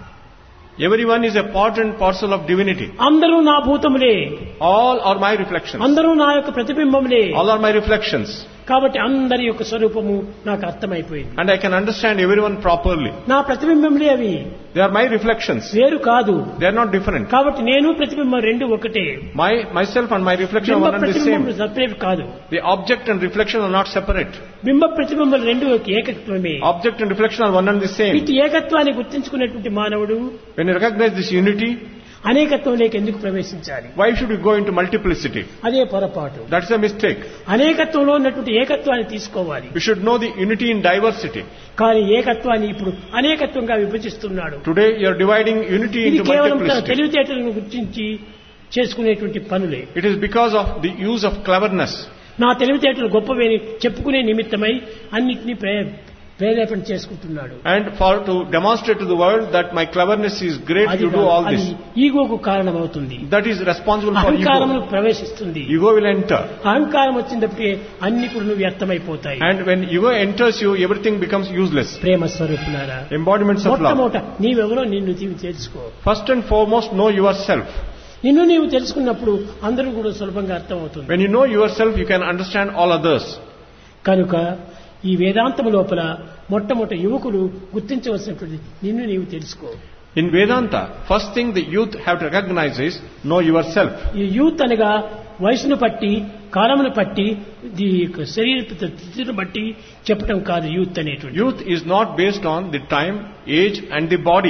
Everyone is a part and parcel of divinity. అందరూ నా భూతములే All are my reflections. అందరూ నా యొక్క ప్రతిబింబములే All are my reflections. కాబట్టి అందరి యొక్క స్వరూపము నాకు అర్థమైపోయింది And I can understand everyone properly. నా ప్రతిబింబములే అవి They are my reflections. వేరు కాదు They are not different. కాబట్టి నేను ప్రతిబింబం రెండు ఒకటే My myself and my reflection are బింబ one and the ప్రతిబింబం same. సపరేట్ కాదు The object and reflection are not separate. బింబ ప్రతిబింబం రెండు ఒక ఏకత్వమే Object and reflection are one and the same. ఇటు ఏకత్వాన్ని గుర్తించుకునేటువంటి మానవుడు When you recognize this unity, అనేకత్వంలోకి ఎందుకు ప్రవేశించాలి why should you go into multiplicity? అదే పొరపాటు That's a mistake. అనేకత్వంలో ఉన్నటువంటి ఏకత్వాన్ని తీసుకోవాలి You should know the unity in diversity. కానీ ఏకత్వాన్ని ఇప్పుడు అనేకత్వంగా విభజిస్తున్నాడు Today you are dividing unity ఇది into కేవలం తన multiplicity. తెలివితేటలను గుర్తించి చేసుకునేటువంటి పనులే It is because of the use of cleverness. నా తెలివితేటలు గొప్పవేని చెప్పుకునే నిమిత్తమై అన్నిటినీ ప్రే- ప్రేరేపణ చేసుకుంటున్నాడు And for to demonstrate to the world that my cleverness is great, అది you do all అది this. ఈగోకు కారణమవుతుంది That is responsible for అహంకారమును ego. ప్రవేశిస్తుంది Ego will enter. అహంకారం వచ్చినప్పటికీ అన్ని కూడా వ్యర్థమైపోతాయి And when ego enters you, everything becomes useless. ప్రేమ స్వరూపులారా Embodiments of love. మొట్టమొదట నీవెవరో నిన్ను నీవు తెలుసుకో First and foremost, know yourself. నిన్ను నీవు తెలుసుకున్నప్పుడు అందరూ కూడా సులభంగా అర్థమవుతుంది When you know yourself, you can understand all others. కనుక ఈ వేదాంతము లోపల మొట్టమొదట యువకులు గుర్తించవలసినటువంటి నిన్ను నీవు తెలుసుకో In Vedanta, first thing the youth have to recognize is know yourself. ఈ యూత్ అనగా వయసును బట్టి కాలమును బట్టి ఈ యొక్క శరీర స్థితిని బట్టి చెప్పడం కాదు యూత్ అనేటువంటి Youth is not based on the time, age and the body.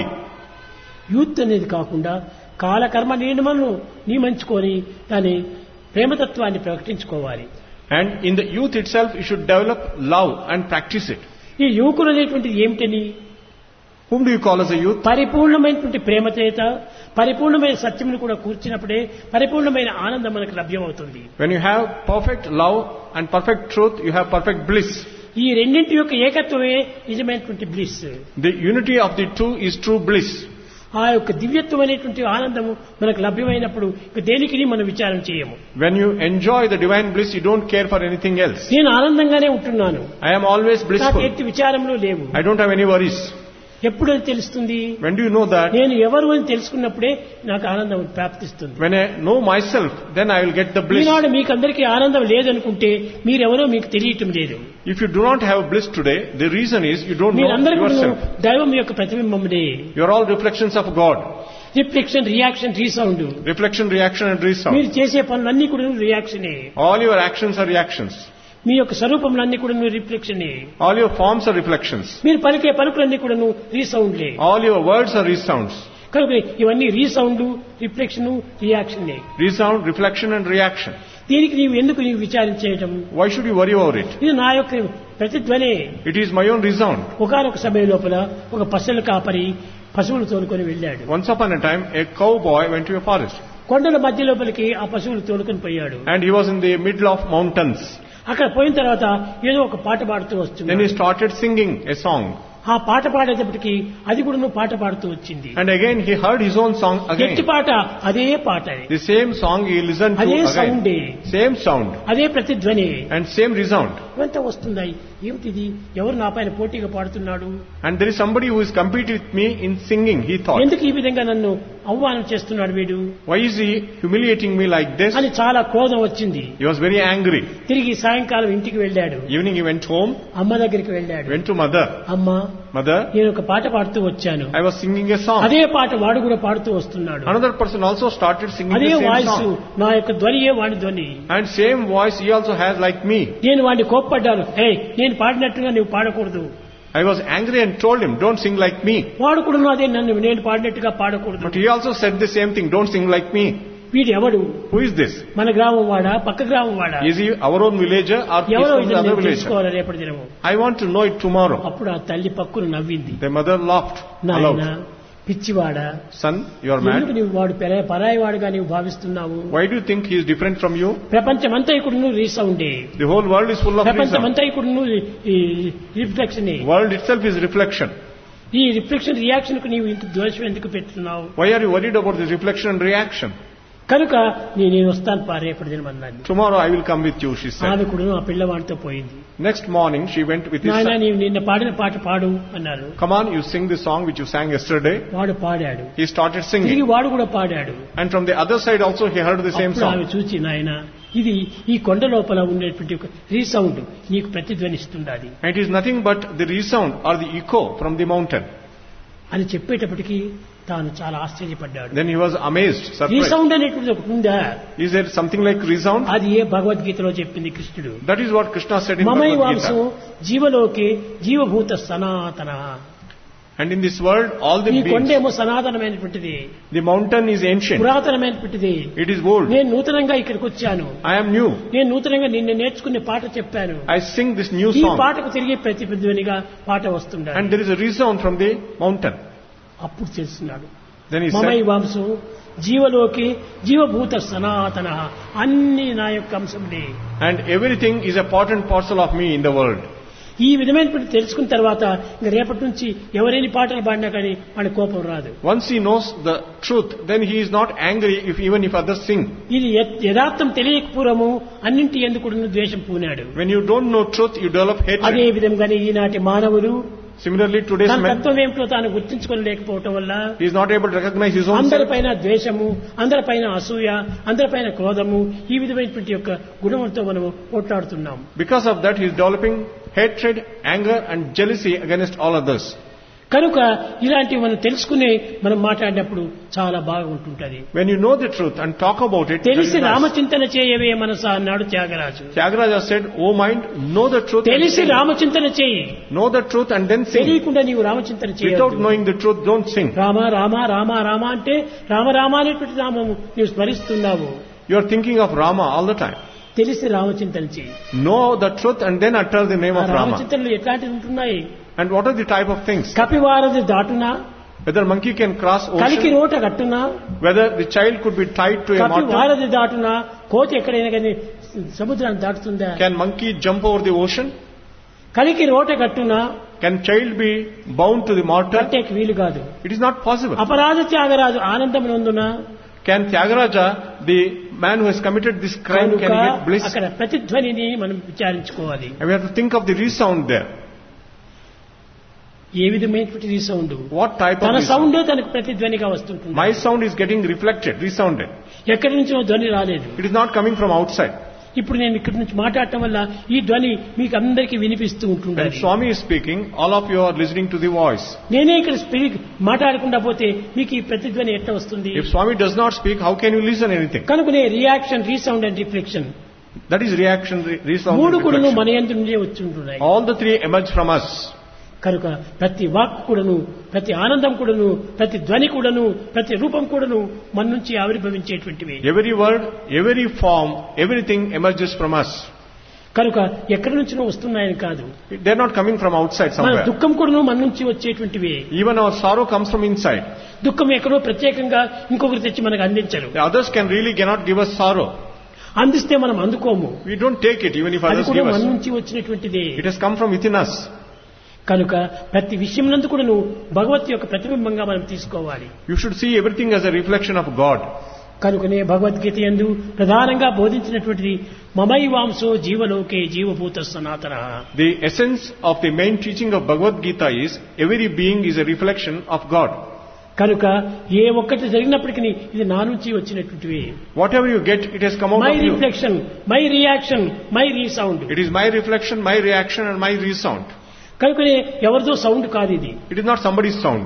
Youth అనేది కాకుండా కాలకర్మ నియమలను నియమించుకొని దాని ప్రేమతత్వాన్ని ప్రకటించుకోవాలి And in the youth itself, you should develop love and practice it. ఈ యువకులు అనేటువంటిది ఏమిటని Whom do you call as a youth? పరిపూర్ణమైనటువంటి ప్రేమ చేత పరిపూర్ణమైన సత్యమును కూడా కూర్చున్నప్పుడే పరిపూర్ణమైన ఆనందం మనకు లభ్యమవుతుంది When you have perfect love and perfect truth, you have perfect bliss. ఈ రెండింటి యొక్క ఏకత్వమే నిజమైనటువంటి bliss The unity of the two is true bliss. ఆ యొక్క దివ్యత్వం అనేటువంటి ఆనందము మనకు లభ్యమైనప్పుడు ఇక దేనికి మనం విచారం చేయము When you enjoy the divine bliss, you don't care for anything else. నేను ఆనందంగానే ఉంటున్నాను I am always నాకు blissful. ఎట్టి విచారంలో లేవు I don't have any worries. ఎప్పుడు అది తెలుస్తుంది When do you know that? నేను ఎవరు అని తెలుసుకున్నప్పుడే నాకు ఆనందం ప్రాప్తిస్తుంది When I know myself, then I will get the bliss. ఈనాడు మీకు అందరికీ ఆనందం లేదనుకుంటే మీరెవరో మీకు తెలియటం లేదు If you do not have bliss today, the reason is you don't know మీరందరూ కూడా yourself. దైవం యొక్క ప్రతిబింబముడే You are all reflections of God. Reflection reaction resound Reflection, reaction and resound. మీరు చేసే పనులన్నీ కూడా రియాక్షనే All your actions are reactions. మీ యొక్క స్వరూపములన్నీ కూడా రిఫ్లెక్షనే All your forms are reflections. మీరు పలికే పలుకులన్నీ కూడా రీసౌండ్లే All your words are resounds. కనుక ఇవన్నీ రీసౌండ్ రిఫ్లెక్షన్ రియాక్షనే Resound, reflection and reaction. దీనికి నీవు ఎందుకు నీవు విచారించేయటం Why should you worry over it? ఇది నా యొక్క ప్రతిధ్వనే It is my own resound. ఒకనొక సమయం లోపల ఒక పశువుల కాపరి పశువులు తోలుకొని వెళ్ళాడు Once upon a time, a cowboy went to a forest. కొండల మధ్య లోపలికి ఆ పశువులు తోలుకొని పోయాడు And he was in the middle of mountains. అక్కడ పోయిన తర్వాత ఏదో ఒక పాట పాడుతూ Then he వస్తుంది started singing a song. ఆ పాట పాడేటప్పటికి అది కూడా నువ్వు పాట పాడుతూ వచ్చింది And again he heard his own song ఎట్టి again. పాట అదే పాట The same song he listened to అదే again. సౌండే Same sound అదే ప్రతిధ్వని and same resound. ఇవంతా వస్తున్నాయి ఏమిటిది ఎవరు నా పైన పోటీగా పాడుతున్నాడు And there is somebody who is competing with me in singing, he thought. ఎందుకు ఈ విధంగా నన్ను అవమానం చేస్తున్నాడు వీడు Why is he humiliating me like this? అని చాలా క్రోధం వచ్చింది He was very angry. తిరిగి సాయంకాలం ఇంటికి వెళ్ళాడు Evening he went home, అమ్మ దగ్గరికి వెళ్ళాడు went to mother. అమ్మ Mother, నేను ఒక పాట పాడుతూ వచ్చాను I was singing a song. అదే పాట వాడు కూడా పాడుతూ వస్తున్నాడు Another person also started singing అదే the same వాయిస్ song. నా యొక్క ధ్వనియే వాడి ధ్వని And same voice he also has like me. నేను వాడిని కోప్పడ్డాను హే నేను పాడినట్టుగా నువ్వు పాడకూడదు I was angry and told him, don't sing like me. వాడు కూడా అదే నన్ను నేను పాడినట్టుగా పాడకూడదు But he also said the same thing, don't sing like me. వీడు ఎవడు Who is this? మన గ్రామం వాడా పక్క గ్రామం వాడా Is he our own villager or is ఎవరో from the ఇతను other నేను villager? తెలుసుకోవాలి రేపటి దినము I want to know it tomorrow. అప్పుడు ఆ తల్లి పక్కును నవ్వింది The mother laughed నాయన aloud. పిచ్చివాడా Son, you are ఎందుకు mad. నీవు వాడు పెర- పరాయి వాడుగా నీవు భావిస్తున్నావు Why do you think he is different from you? ప్రపంచమంతా ఇప్పుడు నువ్వు రీసౌండే The whole world is full of reason. ప్రపంచమంతా ఇప్పుడు నువ్వు reflection World itself is reflection. ఈ రిఫ్లెక్షన్ రియాక్షన్ కు నీవు ఇంత ద్వేషం ఎందుకు పెట్టున్నావు Why are you worried about this reflection and reaction? కనుక నేను నేను వస్తాను పా రేపటి దినం అన్నాను Tomorrow I will come with you, she said. ఆమె కూడా ఆ పిల్లవాడితో పోయింది Next morning she went with his నాయన son. నీవు నిన్న పాడిన పాట పాడు అన్నారు Come on, you sing the song which you sang yesterday. వాడు పాడాడు He started తిరిగి singing. వాడు కూడా పాడాడు And from the other side also he heard the same అప్పుడు ఆమె song. చూచి నాయన ఇది ఈ కొండ లోపల ఉండేటువంటి ఒక రీసౌండ్ నీకు ప్రతిధ్వనిస్తుండాలి And it is nothing but the resound or the echo from the mountain. అని చెప్పేటప్పటికి తాను చాలా ఆశ్చర్యపడ్డాడు Then he was amazed, surprised. Resound అనేటువంటిది ఒకటి ఉందా Is there something like resound? అది ఏ భగవద్గీతలో చెప్పింది కృష్ణుడు That is what Krishna said in మమై Bhagavad వాంశం Gita. జీవలోకే జీవభూత సనాతన And in this world, all the ఈ beings, కొండేమో సనాతనమైనటువంటిది the mountain is ancient. పురాతనమైనటువంటిది It is old. నేను నూతనంగా ఇక్కడికి వచ్చాను I am new. నేను నూతనంగా నిన్న నేర్చుకునే పాట చెప్పాను I sing this new ఈ song. పాటకు తిరిగి ప్రతిధ్వనిగా పాట వస్తుండాలి And there is a resound from the mountain. అప్పుడు తెలుస్తున్నాడు Then he మమై said, వంశం జీవలోకి జీవభూత సనాతన అన్ని నా యొక్క అంశములే and everything is a part and parcel of me in the world. ఈ విధమైనటువంటి తెలుసుకున్న తర్వాత ఇంక రేపటి నుంచి ఎవరైనా పాటలు పాడినా కానీ వాడి కోపం రాదు Once he knows the truth, then he is not angry if even if others sing. ఇది యథ్- యథార్థం తెలియకపూర్వము అన్నింటి ఎందుకు ద్వేషం పూనాడు When you don't know truth, you develop అదే hatred. విధంగానే ఈనాటి మానవులు Similarly, today's తన man, తత్వం ఏమిటో తాను గుర్తించుకోలేకపోవటం వల్ల he is not able to recognize his own self. అందరిపైన ద్వేషము అందరిపైన అసూయ అందరిపైన క్రోధము ఈ విధమైనటువంటి యొక్క గుణములతో మనము పోట్లాడుతున్నాం Because of that, he is developing hatred, anger, and jealousy against all others. కనుక ఇలాంటివి మనం తెలుసుకుని మనం మాట్లాడినప్పుడు చాలా బాగా ఉంటుంటది When you know the truth and talk about it, that is తెలిసి nice. రామచింతన చేయవే మనసా అన్నాడు Tyagaraju Tyagaraja said, O mind, know the truth and తెలిసి sing. రామచింతన చేయి Know the truth and then sing. తెలియకుండా నీవు రామచింతన Without చేయవద్దు knowing the truth, don't sing. Rama Rama Rama Rama అంటే రామ రామ అనేటువంటి నామము నీవు స్మరిస్తున్నావు You are thinking of Rama all the time. తెలిసి రామచింతన చేయి Know the truth and then utter the name ఆ of Rama. రామచింతనలు ఎట్లాంటివి ఉంటున్నాయి And what are the type of things? కపివారది దాటునా Whether monkey can cross కలికి ocean, రోట కట్టునా whether the child could be tied to a కపి mortar. వారధి దాటునా కోతి ఎక్కడైనా కానీ సముద్రాన్ని దాటుతుందా Can monkey jump over the ocean? కలికి రోట కట్టునా Can child be bound to the mortar? కట్టేకి వీలు కాదు It is not possible. అపరాధ త్యాగరాజు ఆనందం నందున Can Tyagaraja, the man who has committed this crime, కనుక can he get bliss? అక్కడ ప్రతిధ్వనిని మనం విచారించుకోవాలి And we have to think of the resound there. ఏ విధమైనటువంటి రీసౌండ్ What type of తన resound? సౌండే తనకు ప్రతిధ్వనిగా వస్తుంటుంది My sound is getting reflected, resounded. ఎక్కడి నుంచో ధ్వని రాలేదు It is not coming from outside. ఇప్పుడు నేను ఇక్కడి నుంచి మాట్లాడటం వల్ల ఈ ధ్వని మీకు అందరికీ వినిపిస్తూ When ఉంటుంది Swami is speaking, all of you are listening to the voice. నేనే ఇక్కడ స్పీక్ మాట్లాడకుండా పోతే మీకు ఈ ప్రతిధ్వని ఎట్లా వస్తుంది If Swami does not speak, how can you listen anything? కనుకనే reaction resound and reflection That is reaction, re- resound, మూడు and కూడాను reflection. మన యందు నుండే వచ్చి ఉంటున్నాయి All the three emerge from us. కనుక ప్రతి వాక్ కూడాను ప్రతి ఆనందం కూడాను ప్రతి ధ్వని కూడాను ప్రతి రూపం కూడాను మన నుంచి ఆవిర్భవించేటువంటివి Every word, every form, everything emerges from us. కనుక ఎక్కడి నుంచినో వస్తున్నాయని కాదు They are not coming from outside మన somewhere. దుఃఖం కూడాను మన నుంచి వచ్చేటువంటివి Even our sorrow comes from inside. దుఃఖం ఎక్కడో ప్రత్యేకంగా ఇంకొకరు తెచ్చి మనకు అందించరు The others can really cannot give us sorrow. అందిస్తే మనం అందుకోము We don't take it even if అది others కూడా give మన us. నుంచి వచ్చినటువంటిదే It has come from within us. కనుక ప్రతి విషయం నందు కూడా నువ్వు భగవత్ యొక్క ప్రతిబింబంగా మనం తీసుకోవాలి You should see everything as a reflection of God. కనుకనే భగవద్గీత ఎందు ప్రధానంగా బోధించినటువంటిది మమై వాంసో జీవలోకే జీవభూత సనాతన The essence of the main teaching of Bhagavad Gita is every being is a reflection of God. కనుక ఏ ఒక్కటి జరిగినప్పటికీ ఇది నా నుంచి వచ్చినటువంటివి Whatever you get, it has come out my of you. Reflection my reaction my resound It is my reflection, my reaction and my resound. కనుకనే ఎవరిదో sound కాదు ఇది It is not somebody's sound.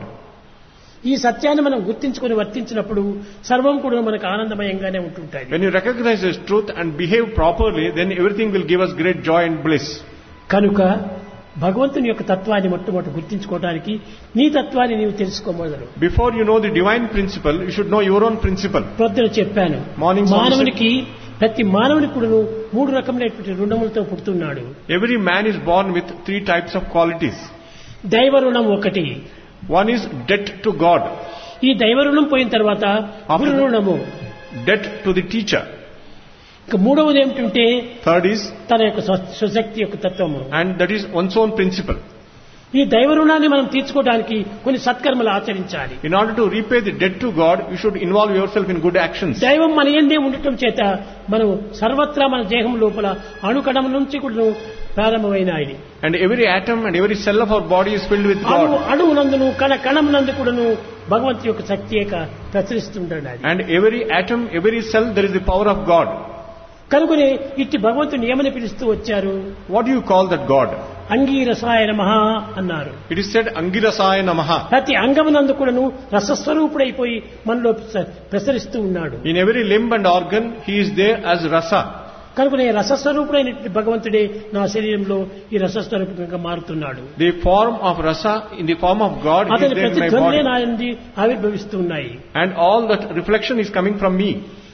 ఈ సత్యాన్ని మనం గుర్తించుకొని వర్తించినప్పుడు సర్వం కూడా మనకు ఆనందమయంగానే ఉంటుంటాయి When you recognize this truth and behave properly, then everything will give us great joy and bliss. కనుక భగవంతుని యొక్క తత్వాన్ని మొట్టమొదటి గుర్తించుకోవడానికి నీ తత్వాన్ని నీవు తెలుసుకోమోదరు Before you know the divine principle, you should know your own principle. ప్రొద్దున చెప్పాను Morning song మానవునికి ప్రతి మానవునికి కూడా మూడు రకములైనటువంటి రుణములతో పుడుతున్నాడు Every man is born with three types of qualities. దైవ రుణం ఒకటి One is debt to God, ఈ దైవ రుణం పోయిన తర్వాత గురు రుణము debt to the teacher. ఇక మూడవది ఏమిటంటే Third is, తన యొక్క స్వ- స్వశక్తి యొక్క తత్వము and that is one's own principle. ఈ దైవ రుణాన్ని మనం తీర్చుకోవడానికి కొన్ని సత్కర్మలు ఆచరించాలి In order to repay the debt to God, you should involve yourself in good actions. దైవం మన ఎందే ఉండటం చేత మనం సర్వత్రా మన దేహం లోపల అణుకణం నుంచి కూడా ప్రారంభమైనాయి And every atom and every cell of our body is filled with అణు God. అణువునందును కణ కణమునందు కూడాను భగవంతు యొక్క శక్తి యొక్క ప్రచురిస్తుంటాడు అది And every atom, every cell, there is the power of God. కనుకనే ఇట్టి భగవంతుని ఏమని పిలుస్తూ వచ్చారు What do you call that God? అంగీరసాయన మహా అన్నారు It is said, Angirasaya Namaha. ప్రతి అంగమునందు కూడాను రసస్వరూపుడైపోయి మనలో ప్ర- ప్రసరిస్తూ ఉన్నాడు In every limb and organ, He is there as Rasa. కనుకనే రసస్వరూపుడైనటువంటి భగవంతుడే నా శరీరంలో ఈ రసస్వరూపంగా మారుతున్నాడు The form of Rasa, in the form of God, He is అతని there in ప్రతి my ధ్వనులే body. నా నుండి ఆవిర్భవిస్తున్నాయి And all that reflection is coming from me.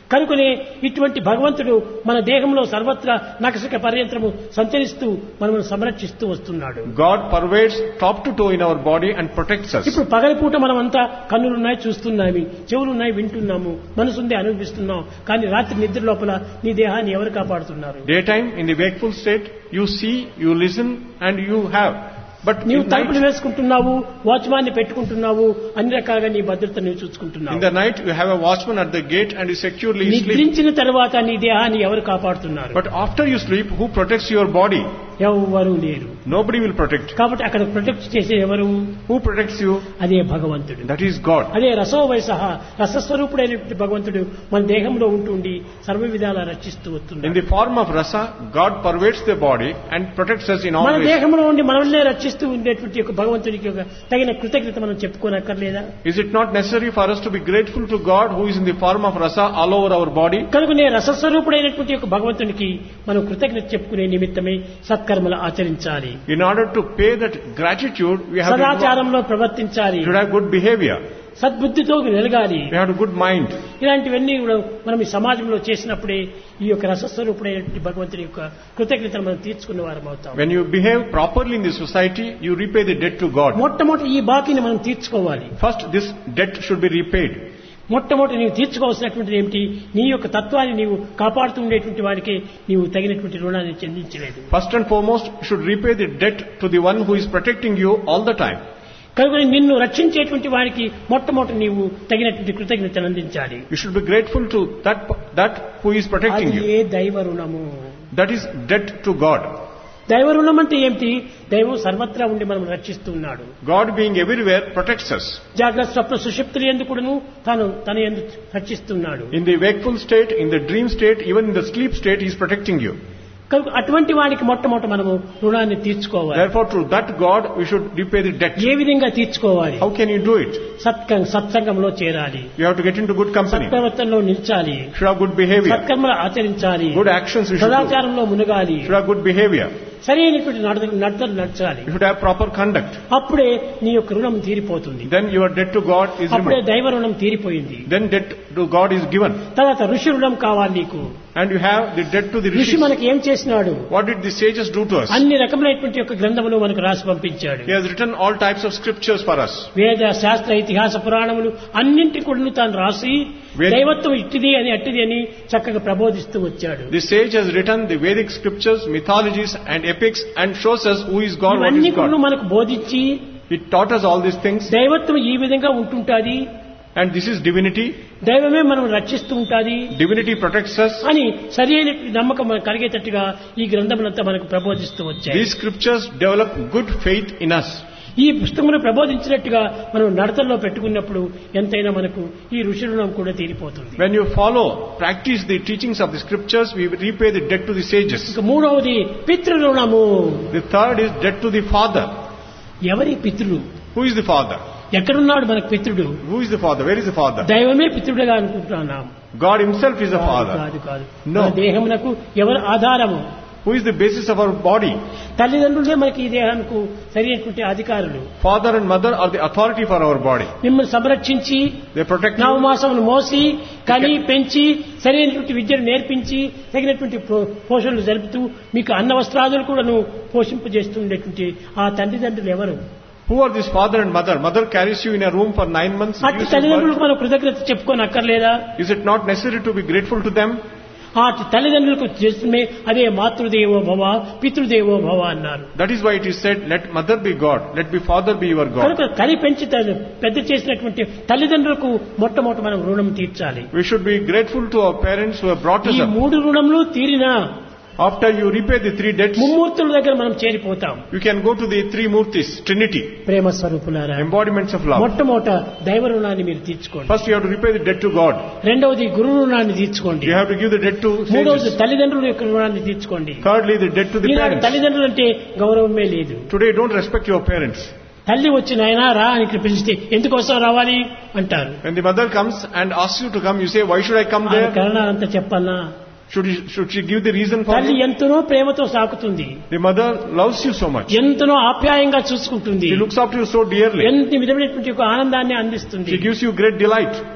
కనుకనే ఇటువంటి భగవంతుడు మన దేహంలో సర్వత్రా నకసక పర్యంతరము సంచరిస్తూ మనల్ని సంరక్షిస్తూ వస్తున్నాడు God pervades top to toe in our body and protects us. ఇప్పుడు పగలిపూట మనమంతా కన్నులున్నాయి చూస్తున్నాము చెవులున్నాయి వింటున్నాము మనసుంది అనుభవిస్తున్నాం కానీ రాత్రి నిద్ర లోపల నీ దేహాన్ని ఎవరు కాపాడుతున్నారు Daytime, in the wakeful state, you see, you listen, and you have. But నీవు in తలుపులు night, వేసుకుంటున్నావు వాచ్మాన్ని పెట్టుకుంటున్నావు అన్ని రకాలుగా నీ భద్రత నువ్వు in చూసుకుంటున్నావు the night, you have a watchman at the gate and you securely sleep. నిద్రించిన తర్వాత నీ దేహాన్ని ఎవరు కాపాడుతున్నారు But after you sleep, who protects your body? ఎవరు లేరు Nobody will protect. కాబట్టి అక్కడ ప్రొటెక్ట్ చేసే ఎవరు Who protects you? అదే భగవంతుడు That is God. అదే రసో వయసహ రసస్వరూపుడైనటువంటి భగవంతుడు మన దేహంలో ఉంటుండి సర్వ విధాలా రక్షిస్తూ In వస్తున్నాడు the form of rasa, God pervades the body and protects us in all మన ways. దేహంలో ఉండి మనల్నే రక్షిస్తూ ఉండేటువంటి ఒక భగవంతుడికి ఒక తగిన కృతజ్ఞత మనం చెప్పుకోనక్కర్లేదా Is it not necessary for us to be grateful to God who is in the form of rasa all over our body? కనుకనే రసస్వరూపుడైనటువంటి ఒక భగవంతునికి మనం కృతజ్ఞత చెప్పుకునే నిమిత్తమే సత్కర్మలు ఆచరించాలి In order to pay that gratitude, we have to సదాచారంలో ప్రవర్తించాలి should have good behavior. సద్బుద్ధితో వెలగాలి We have a good mind. ఇలాంటివన్నీ కూడా మనం ఈ సమాజంలో చేసినప్పుడే ఈ యొక్క రసస్వరూపుడైనటువంటి భగవంతుని యొక్క కృతజ్ఞతను మనం తీర్చుకున్న వారం అవుతాం When you behave properly in the society, you repay the debt to God. మొట్టమొదటి ఈ బాకీని మనం తీర్చుకోవాలి First, this debt should be repaid. మొట్టమొదటి నీవు తీర్చుకోవాల్సినటువంటిది ఏమిటి నీ యొక్క తత్వాన్ని నీవు కాపాడుతూ ఉండేటువంటి వాడికి నీవు తగినటువంటి రుణాన్ని చెందించలేదు First and foremost, you should repay the debt to the one who is protecting you all the time. కనుక నిన్ను రక్షించేటువంటి వాడికి మొట్టమొదటి నీవు తగినటువంటి కృతజ్ఞతను అందించాలి You should be grateful to that, that who is protecting అది you. ఏ దైవ రుణము That is debt to God. దైవ రుణం అంటే ఏమిటి దైవం సర్వత్రా ఉండి మనం రక్షిస్తూ ఉన్నాడు God being everywhere protects us. జాగ్రత్త స్వప్న సుషిప్తులు ఎందుకును తాను తన ఎందు రక్షిస్తున్నాడు In the wakeful state, in the dream state, even in the sleep state, He is protecting you. కనుక అటువంటి వాడికి మొట్టమొదటి మనము రుణాన్ని తీర్చుకోవాలి Therefore, to that God, we should repay the debt. ఏ విధంగా తీర్చుకోవాలి How can you do it? సత్క సత్సంగంలో చేరాలి You have to get into good company. సత్ప్రవర్తనలో నిలిచాలి You should have good behavior. సత్కర్మలు ఆచరించాలి Good actions you should do. సదాచారంలో మునగాలి You should have good behavior. సరైనటువంటి నడత నడతలు నడచాలి You should have proper conduct. అప్పుడే నీ యొక్క రుణం తీరిపోతుంది Then your debt to God is అప్పుడే removed. దైవ రుణం తీరిపోయింది Then debt to God is given. తర్వాత ఋషి రుణం కావాలి నీకు And you have the debt to the ఋషి rishis. మనకి ఏం చేసినాడు What did the sages do to us? అన్ని రకములైనటువంటి యొక్క గ్రంథములు మనకు రాసి పంపించాడు He has written all types of scriptures for us. వేద శాస్త్ర ఇతిహాస పురాణములు అన్నింటి కూడా తాను రాసి వేద- దైవత్వం ఇట్టిది అని అట్టిది అని చక్కగా ప్రబోధిస్తూ వచ్చాడు The sage has written the Vedic scriptures, mythologies and epics and shows us who is God, what ఇవన్నీ is కూడా God. మనకు బోధించి He taught us all these things దైవత్వం ఈ విధంగా ఉంటుంటాది and this is divinity. దైవమే మనం రక్షిస్తూ ఉంటాది Divinity protects us. అని సరైన నమ్మకం మనకు కలిగేటట్టుగా ఈ గ్రంథములంతా మనకు ప్రబోధిస్తూ వచ్చాయి These scriptures develop good faith in us. ఈ పుస్తకమును ప్రబోధించినట్టుగా మనం నడతల్లో పెట్టుకున్నప్పుడు ఎంతైనా మనకు ఈ ఋషి రుణం కూడా తీరిపోతుంది When you follow, practice the teachings of the scriptures, we repay the debt to the sages. ఇక మూడవది పితృ రుణము The third is debt to the father. ఎవరి పితృడు Who is the father? ఎక్కడున్నాడు మనకు పితృడు Who is the father? Where is the father? దైవమే పితృడుగా అనుకుంటున్నాం God himself is the కాదు father. కాదు కాదు No. మన దేహమునకు ఎవరు ఆధారము Who is the basis of our body? తల్లిదండ్రులే మనకి ఈ దేహానికి సరైనటువంటి అధికారులు Father and mother are the authority for our body. మిమ్మల్ని సంరక్షించి They protect you. నవమాసమును మోసి కని పెంచి సరైనటువంటి విద్యను నేర్పించి తగినటువంటి పో- పోషణలు జరుపుతూ మీకు అన్న వస్త్రాదులు కూడాను పోషింపజేస్తూ ఉండేటువంటి ఆ తల్లిదండ్రులు ఎవరు Who are this father and mother? Mother carries you in a room for nine months. అట్టి gives you తల్లిదండ్రులకు birth. మనం కృతజ్ఞత చెప్పుకొని అక్కర్లేదా Is it not necessary to be grateful to them? ఆ తల్లిదండ్రులకు చేస్తుమే అదే మాతృదేవో భవ పితృదేవో భవ అన్నారు That is why it is said, let mother be God, let be father be your God. కనుక కని పెంచి త- పెద్ద చేసినటువంటి తల్లిదండ్రులకు మొట్టమొదటి మనం రుణం తీర్చాలి We should be grateful to our parents who have brought us ఈ up. మూడు రుణములు తీరినా After you repay the three debts, ముమ్మూర్తుల దగ్గర మనం చేరిపోతాం you can go to the three murtis, Trinity, ప్రేమ స్వరూపులారా embodiments of love. మొట్టమొదట దైవ రుణాన్ని మీరు తీర్చుకోండి First you have to repay the debt to God. రెండవది గురు రుణాన్ని తీర్చుకోండి You have to give the debt to మూడవది sages. తల్లిదండ్రుల యొక్క రుణాన్ని తీర్చుకోండి Thirdly, the debt to the Eenadu parents. తల్లిదండ్రులు అంటే గౌరవమే లేదు Today don't respect your parents. తల్లి వచ్చి నాయనా రా అని ఇక్కడ పిలిస్తే ఎందుకోసం రావాలి అంటారు When the mother comes and asks you to come, you say, why should I come ఆ there? కారణాలంతా చెప్పాలా Should, he- should she give the reason for తల్లి you? ఎంతనో ప్రేమతో సాకుతుంది The mother loves you so much. ఎంతనో ఆప్యాయంగా చూసుకుంటుంది She looks after you so dearly. ఎంత విధమైనటువంటి ఒక ఆనందాన్ని అందిస్తుంది She gives you great delight.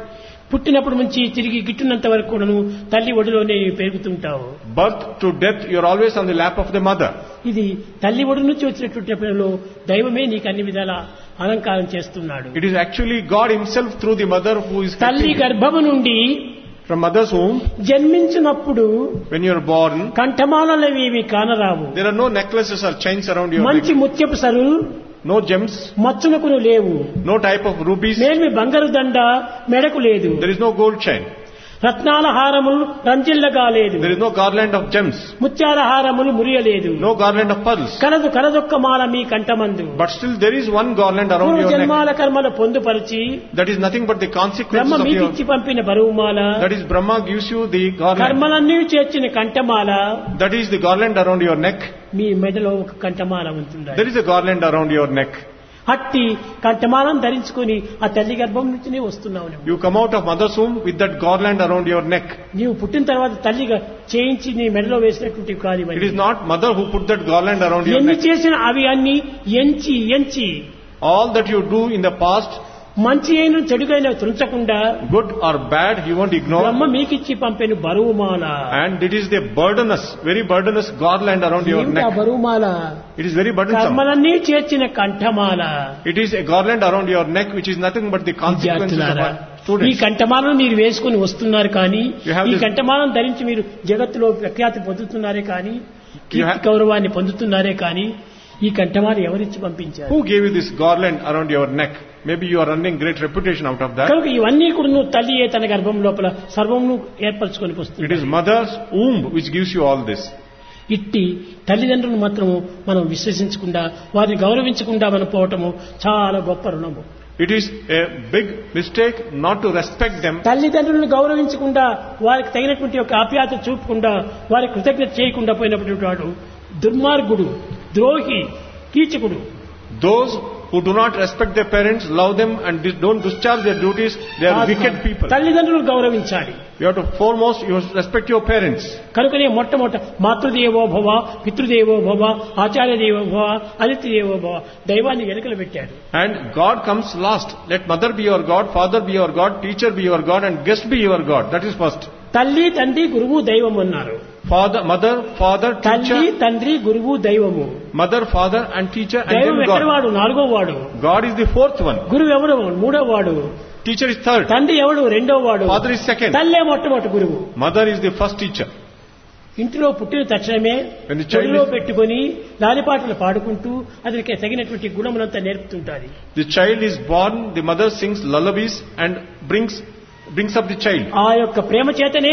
పుట్టినప్పటి నుంచి తిరిగి గిట్టున్నంత వరకు కూడాను తల్లి ఒడిలోనే నీవు పెరుగుతుంటావు Birth to death, you're always on the lap of the mother. ఇది తల్లి ఒడి నుంచి వచ్చినటువంటి పిల్లలు దైవమే నీకు అన్ని విధాల అలంకారం చేస్తున్నాడు It is actually God Himself through the mother who is తల్లి helping you. గర్భము నుండి From mother's womb, జన్మించినప్పుడు when you're born, కంఠమాలవి ఇవి కానరావు there are no necklaces or chains around your మంచి neck, ముత్యపు సరు no gems, మచ్చునకును లేవు no type of rubies, మేల్మి బంగారు దండ మెడకు లేదు there is no gold chain, రత్నాల హారములు రంజిల్లగా లేదు there is no garland of gems, ముత్యాల హారములు మురియలేదు no garland of pearls. కలదు కలదొక్క మాల మీ కంఠమందు But still there is one garland around పూర్వ your neck. జన్మాల కర్మల పొందుపరిచి That is nothing but the Brahma consequences of your... మీకిచ్చి పంపిన బరువుమాల That is Brahma gives you the garland. కర్మలన్నీ చేర్చిన కంఠమాల That is the garland around your neck. మీ మెడలో ఒక కంఠమాల ఉంటుండాలి There is a garland around your neck. అట్టి కంఠమాలను ధరించుకుని ఆ తల్లి గర్భం నుంచినే వస్తున్నావు నువ్వు. You come out of mother's womb with that garland around your neck. నీవు పుట్టిన తర్వాత తల్లిగా చేయించి నీ మెడలో వేసినటువంటి కార్యం It is not mother who put that garland around your ఎన్ని neck. చేసిన అవి అన్ని ఎంచి ఎంచి All that you do in the past, మంచి అయిన చెడుగైన తుంచకుండా good or bad, he won't ignore. బ్రహ్మ మీకిచ్చి పంపిన బరువుమాల And it is the burdenous, very burdenous garland around your ఏమిటి ఆ neck. బరువుమాల It is very burdensome. కర్మలన్నీ చేర్చిన కంఠమాల It is a garland around your neck which is nothing but the consequences of విద్యార్థులారా our ఈ students. కంఠమాలను మీరు వేసుకుని వస్తున్నారు కానీ You have ఈ this- కంఠమాలను ధరించి మీరు జగత్తులో ప్రఖ్యాతి పొందుతున్నారే కానీ కీర్తి have- గౌరవాన్ని పొందుతున్నారే కానీ ఈ కంఠమాలు ఎవరిచ్చి పంపించారు Who gave you this garland around your neck? Maybe you are earning great reputation out of that. కనుక ఇవన్నీ కూడా నువ్వు తల్లియే తన గర్భం లోపల సర్వమును ఏర్పరచుకొని It వస్తుంది is mother's womb which gives you all this. ఇట్టి తల్లిదండ్రులు మాత్రము మనం విశ్వసించకుండా వారిని గౌరవించకుండా మనం పోవటము చాలా గొప్ప రుణము It is a big mistake not to respect them. తల్లిదండ్రులను గౌరవించకుండా వారికి తగినటువంటి ఒక ఆప్యాయత చూపకుండా వారి కృతజ్ఞత చేయకుండా పోయినటువంటి వాడు దుర్మార్గుడు ద్రోహి కీచకుడు Those who do not respect their parents, love them and dis- don't discharge their duties, they are wicked people. తల్లిదండ్రులు గౌరవించాలి You have to foremost, you must respect your parents. కనుకనే మొట్టమొదట మాతృదేవో భవ పితృదేవో భవ ఆచార్య దేవో భవ అతిథి దేవో భవ దైవాన్ని వెనుకలు పెట్టాడు And God comes last. Let mother be your God, father be your God, teacher be your God and guest be your God. That is first. తల్లి తండ్రి గురువు దైవం అన్నారు Father, mother, father, తల్లి teacher, తండ్రి గురువు దైవము mother, father and teacher and దైవం then ఎక్కడ God. వాడు నాలుగో వాడు God is the fourth one. గురువు ఎవడు మూడో వాడు Teacher is third. తండ్రి ఎవడు రెండో వాడు Father is second. తల్లే మొట్టమొదటి గురువు Mother is the first teacher. ఇంటిలో పుట్టిన తక్షణమే When the child చెవిలో is- పెట్టుకొని లాలిపాటలు పాడుకుంటూ అతనికి తగినటువంటి గుణములంతా నేర్పుతుంటాది The child is born, the mother sings lullabies and brings, brings up the child. ఆ యొక్క ప్రేమ చేతనే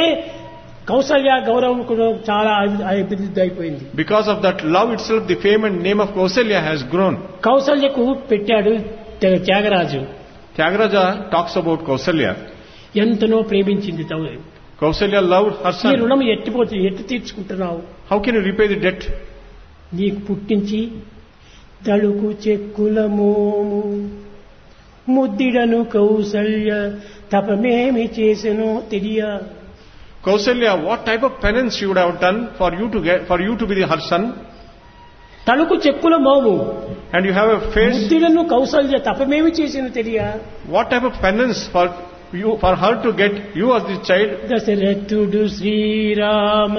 కౌసల్య గౌరవం కూడా చాలా అభి- అభివృద్ధి అయిపోయింది Because of that love itself, the fame and name of Kausalya has grown. కౌసల్యకు పెట్టాడు త్య- Tyagaraju Tyagaraja talks about Kausalya. ఎంతనో ప్రేమించింది తౌ- Kausalya loved her ఈ son. రుణం ఎట్టిపోతుంది ఎట్టు తీర్చుకుంటున్నావు How can you repay the debt? నీకు పుట్టించి తడుకు చెక్కుల మోము ముద్దిడను కౌసల్య తపమేమి చేసెనో తెలియ Kausalya, what type of penance she would have done for you to get, for you to be the, her son? తడుకు చెక్కుల మోము And you have a face, ముద్దిడను Kaushalya తపమేమి చేసెను తెలియ what type of penance for you, for her to get you as the child? దశరథుడు శ్రీరామ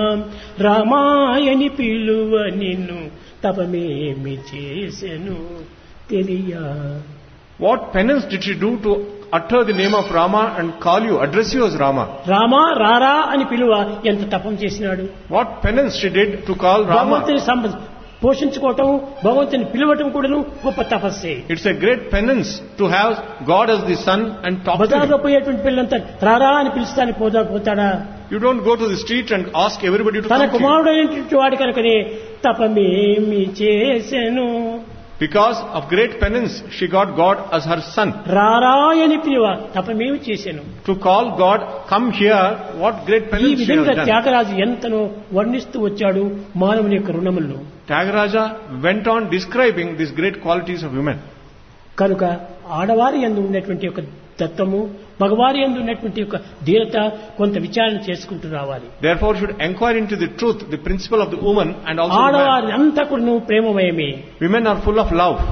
రామాయని పిలువ నిన్ను తపమేమి చేసెను తెలియ What penance did she do to utter the name of Rama and call you, address you as Rama? Rama రారా అని పిలువ ఎంత తపం చేసినాడు What penance she did to call Rama? భగవంతుని సంబ పోషించుకోవటం భగవంతుని పిలవటం కూడాను గొప్ప తపస్సే It's a great penance to have God as the son and talk to బజార్లో him. పోయేటువంటి పిల్లలంతా రారా అని పిలుస్తానికి పోదా పోతాడా You don't go to the street and ask everybody to తన come to you. కుమారుడు అయినటువంటి వాడి కనుకనే తపమేమి చేసెను Because of great penance, she got God as her son. రారా అని పిలువ తపమేమి చేశాను To call God, come here, what great ఈ penance she has విధంగా done. త్యాగరాజు ఎంతనో వర్ణిస్తూ వచ్చాడు మానవుని యొక్క రుణములను Tyagaraja went on describing these great qualities of women. కనుక ఆడవారి ఎందు ఉన్నటువంటి యొక్క తత్వము మగవారి ఎందు ఉన్నటువంటి యొక్క ధీరత కొంత విచారణ చేసుకుంటూ రావాలి Therefore, should inquire into the truth, the principle of the woman and also the man. ఆడవారి అంతా కూడా ప్రేమమయమే Women are full of love.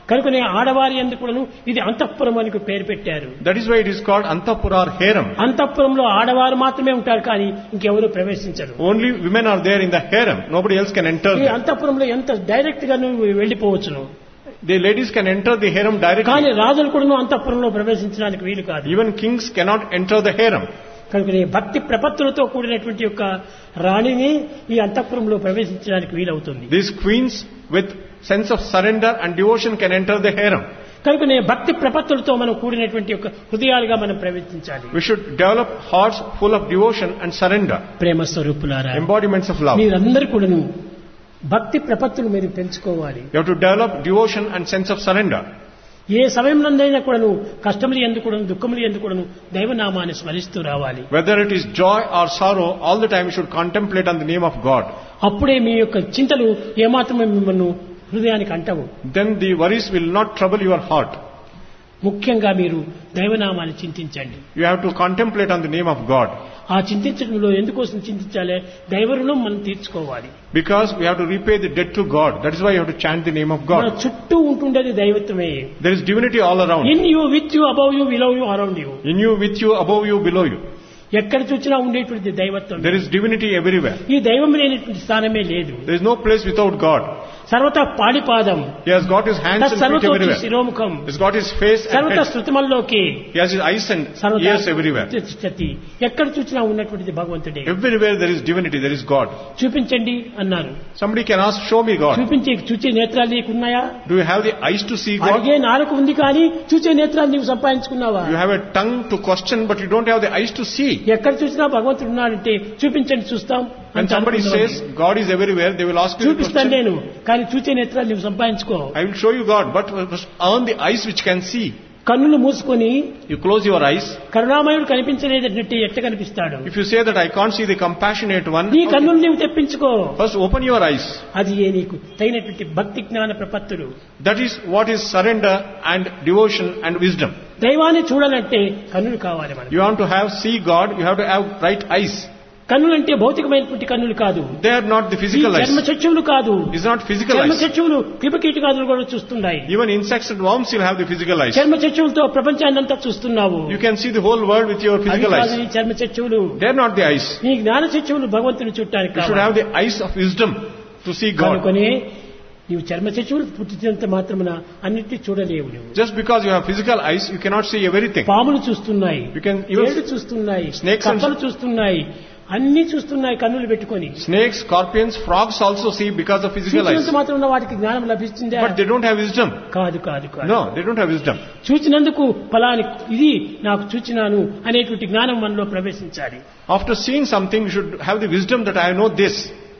కనుకనే ఆడవారి ఎందుకు కూడాను ఇది అంతఃపురం అని పేరు పెట్టారు That is why it is called Antapura or harem. అంతఃపురంలో ఆడవారు మాత్రమే ఉంటారు కానీ ఇంకెవరూ ప్రవేశించరు Only women are there in the harem. Nobody else can enter ఈ there. అంతఃపురంలో ఎంత డైరెక్ట్ గా నువ్వు వెళ్ళిపోవచ్చును The ladies can enter the harem కానీ directly. రాజులు కూడా అంతఃపురంలో ప్రవేశించడానికి వీలు కాదు Even kings cannot enter the harem. కనుక ఈ భక్తి ప్రపత్తులతో కూడినటువంటి యొక్క రాణిని ఈ అంతఃపురంలో ప్రవేశించడానికి వీలవుతుంది These queens with sense of surrender and devotion can enter the harem. కనుక నేను భక్తి ప్రపత్తులతో మనం కూడినటువంటి యొక్క హృదయాలుగా మనం ప్రవేశించాలి We should develop hearts full of devotion and surrender, ప్రేమ స్వరూపులారా embodiments of love. మీరందరూ కూడాను భక్తి ప్రపత్తులు మీరు పెంచుకోవాలి You have to develop devotion and sense of surrender. ఏ సమయంలోనైనా కూడాను కష్టములు ఎందుకు కూడాను దుఃఖములు ఎందుకు కూడాను దైవనామాన్ని స్మరిస్తూ రావాలి Whether it is joy or sorrow, all the time you should contemplate on the name of God. అప్పుడే మీ యొక్క చింతలు ఏమాత్రమే మిమ్మల్ని హృదయానికి అంటవు Then the worries will not trouble your heart. ముఖ్యంగా మీరు దైవనామాన్ని చింతించండి You have to contemplate on the name of God. ఆ చింతించడంలో ఎందుకోసం చింతించాలి దైవ రుణం మనం తీర్చుకోవాలి Because we have to repay the debt to God. That is why you have to chant the name of మన God. చుట్టూ ఉంటుండేది దైవత్వమే There is divinity all around. In you with you above you below you around you In you, with you, above you, below you. ఎక్కడ చూసినా ఉండేటువంటి దైవత్వం There is divinity everywhere. ఈ దైవం లేనటువంటి స్థానమే లేదు There is no place without God. సర్వత పాడిపాదం He has got his hands and feet సర్వతోటి everywhere. శిరోముఖం He has got his face and సర్వత head. శృతిమల్లోకి He has his eyes and సర్వత ears everywhere. తిష్టతి. ఎక్కడ చూసినా ఉన్నటువంటిది భగవంతుడే Everywhere there is divinity, there is God. చూపించండి అన్నారు Somebody can ask, show me God. చూపించే చూచే నేత్రాలు నీకున్నాయా Do you have the eyes to see God? అడిగే నాలుక ఉంది కానీ చూచే నేత్రాలు నీవు సంపాదించుకున్నావా You have a tongue to question, but you don't have the eyes to see. ఎక్కడ చూసినా భగవంతుడు ఉన్నాడంటే చూపించండి చూస్తాం When అని somebody అనుకున్నావు. says God is everywhere, they will ask you the చూపిస్తాను question. నేను కానీ చూచే నేత్రాలు నీవు సంపాదించుకో I will show you God, but must earn the eyes which can see. కన్నులు మూసుకొని You close your eyes. కరుణామయుడు కనిపించలేదంటే ఎట్ట కనిపిస్తాడు If you say that I can't see the compassionate one, నీ కన్నులు నీవు తెప్పించుకో first open your eyes. అది ఏ నీకు తగినటువంటి భక్తి జ్ఞాన ప్రపత్తులు That is what is surrender and devotion and wisdom. దైవాన్ని చూడాలంటే కన్నులు కావాలి మనకు You want to have see God, you have to have right eyes. కన్నులంటే భౌతికమైనటువంటి కన్నులు కాదు They are not the ఈ physical eyes. చర్మ చచ్చువులు కాదు It's not physical చర్మ eyes. చచ్చువులు క్రిమికీటకాదులు కూడా చూస్తున్నాయి Even insects and worms will have the physical eyes. చర్మ చచ్చువులతో ప్రపంచాన్ని అంతా చూస్తున్నావు You can see the whole world with your అవి physical కాదు eyes. నీ చర్మ చచ్చువులు They are not the eyes. నీ జ్ఞాన చచ్చువులు భగవంతుని చుట్టానికి You should have the eyes of wisdom to see God. కనుకొని నీవు చర్మ చచ్చువులు పుట్టినంత మాత్రమున అన్నిటి చూడలేవు నువ్వు Just because you have physical eyes, you cannot see everything. పాములు చూస్తున్నాయి You can even ఏడు చూస్తున్నాయి Snakes and- కప్పలు చూస్తున్నాయి అన్ని చూస్తున్నాయి కన్నులు పెట్టుకొని snakes, scorpions, frogs also see because of physical చూసినంత eyes. మాత్రం వాటికి జ్ఞానం లభిస్తుందా But they don't have wisdom. కాదు కాదు కాదు No, they don't have wisdom. చూచినందుకు ఫలాని ఇది నాకు చూచినాను అనేటువంటి జ్ఞానం మనలో ప్రవేశించాలి After seeing something, you should have the wisdom that I know this.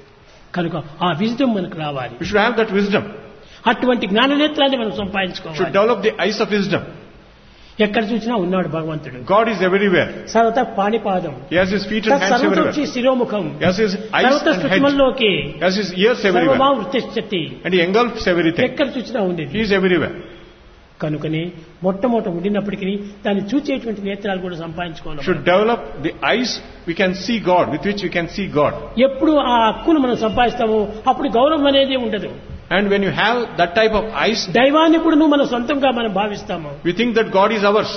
కనుక ఆ విజయం మనకు రావాలి You should have that wisdom. అటువంటి జ్ఞాననేత్రాన్ని మనం You should సంపాదించుకోవాలి develop the eyes of wisdom. ఎక్కడ చూసినా ఉన్నాడు భగవంతుడు God is everywhere. సర్వత పాణిపాదం He has his feet and hands సర్వతోచి everywhere. శిరోముఖం He has his eyes సర్వత and head. శృతిమల్లోకి He has his ears సర్వమా everywhere. వృత్తిష్టతి And he engulfs everything. ఎక్కడ చూసినా ఉండేది He is everywhere. కనుకని మొట్టమొదట ఉండినప్పటికీ దాన్ని చూచేటువంటి నేత్రాలు కూడా Should సంపాదించుకోవాలి develop the eyes we can see God, with which we can see God. ఎప్పుడు ఆ హక్కును మనం సంపాదిస్తామో అప్పుడు గౌరవం అనేది ఉండదు And when you have that type of eyes, దైవాన్ని కూడా నువ్వు మన సొంతంగా మనం భావిస్తాము we think that God is ours.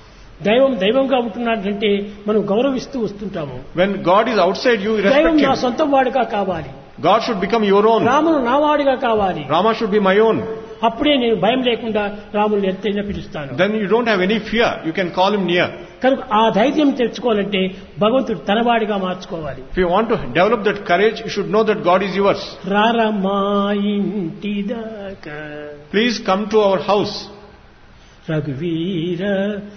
దైవం దైవంగా ఉంటున్నాడంటే మనం గౌరవిస్తూ వస్తుంటాము When God is outside you, దైవం respect నా Him. సొంత వాడుగా కావాలి God should become your own. రామును నా వాడుగా కావాలి Rama should be my own. అప్పుడే నేను భయం లేకుండా రాముని ఎంతైనా పిలుస్తాను Then you don't have any fear. You can call Him near. కనుక ఆ ధైర్యం తెచ్చుకోవాలంటే భగవంతుడు తనవాడిగా మార్చుకోవాలి If you want to develop that courage, you should know that God is yours. రారమ్మా ఇంటి దాకా Please come to our house. రఘువీర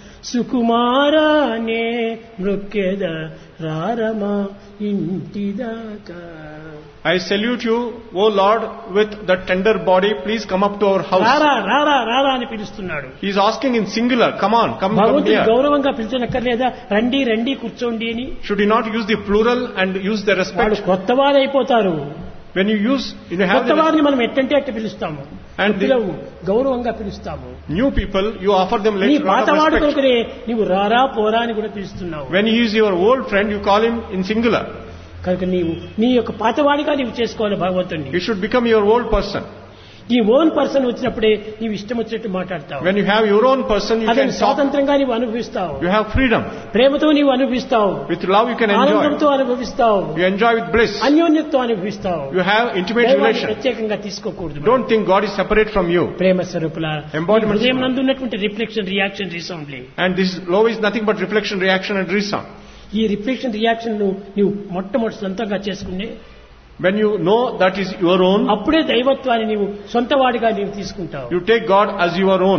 సుకుమారానే మృక్కెద రారమా ఇంటి దాకా I salute you, O Lord, with that tender body. Please come up to our house. రారా రారా రారా అని పిలుస్తున్నాడు He is asking in singular, come on, come, come భగవంతుడు here. గౌరవంగా పిలిచనక్కర్లేదా రండి రండి కూర్చోండి అని Should you not use the plural and use the వాడు respect? కొత్త వారు అయిపోతారు When you use, you have కొత్త the వారిని మనం ఎట్టంటే అట్ట పిలుస్తాము And the- పిలవు గౌరవంగా పిలుస్తాము new people, you offer them నీ later lot of పాతవాడు respect. కొనుకనే నీవు రారా పోరా అని కూడా పిలుస్తున్నావు When he is your old friend, you call him in singular. కనుక నీవు నీ యొక్క పాతవాడిగా నీవు చేసుకోవాలి భగవంతుణ్ణి You should become your old person. నీ ఓన్ పర్సన్ వచ్చినప్పుడే నీవు ఇష్టం వచ్చినట్టు మాట్లాడతావు When you have your own person, you అదే can talk. స్వాతంత్రంగా నీవు అనుభవిస్తావు You have freedom. ప్రేమతో నీవు అనుభవిస్తావు With love, you can ఆనందంతో enjoy. అనుభవిస్తావు You enjoy with bliss. అన్యోన్యతతో అనుభవిస్తావు You have intimate దైవాన్ని relation. ప్రత్యేకంగా తీసుకోకూడదు Don't think God is separate from you. Prema స్వరూపుల Embodiment. హృదయం నందు ఉన్నటువంటి రిఫ్లెక్షన్ రియాక్షన్ రీసౌండ్లీ And this love is nothing but reflection, reaction, and reason. ఈ reflection reaction ను నీవు మొట్టమొదటి సొంతంగా చేసుకునే When you know that is your own, అప్పుడే దైవత్వాన్ని నీవు సొంతవాడిగా నీవు తీసుకుంటావు you take God as your own.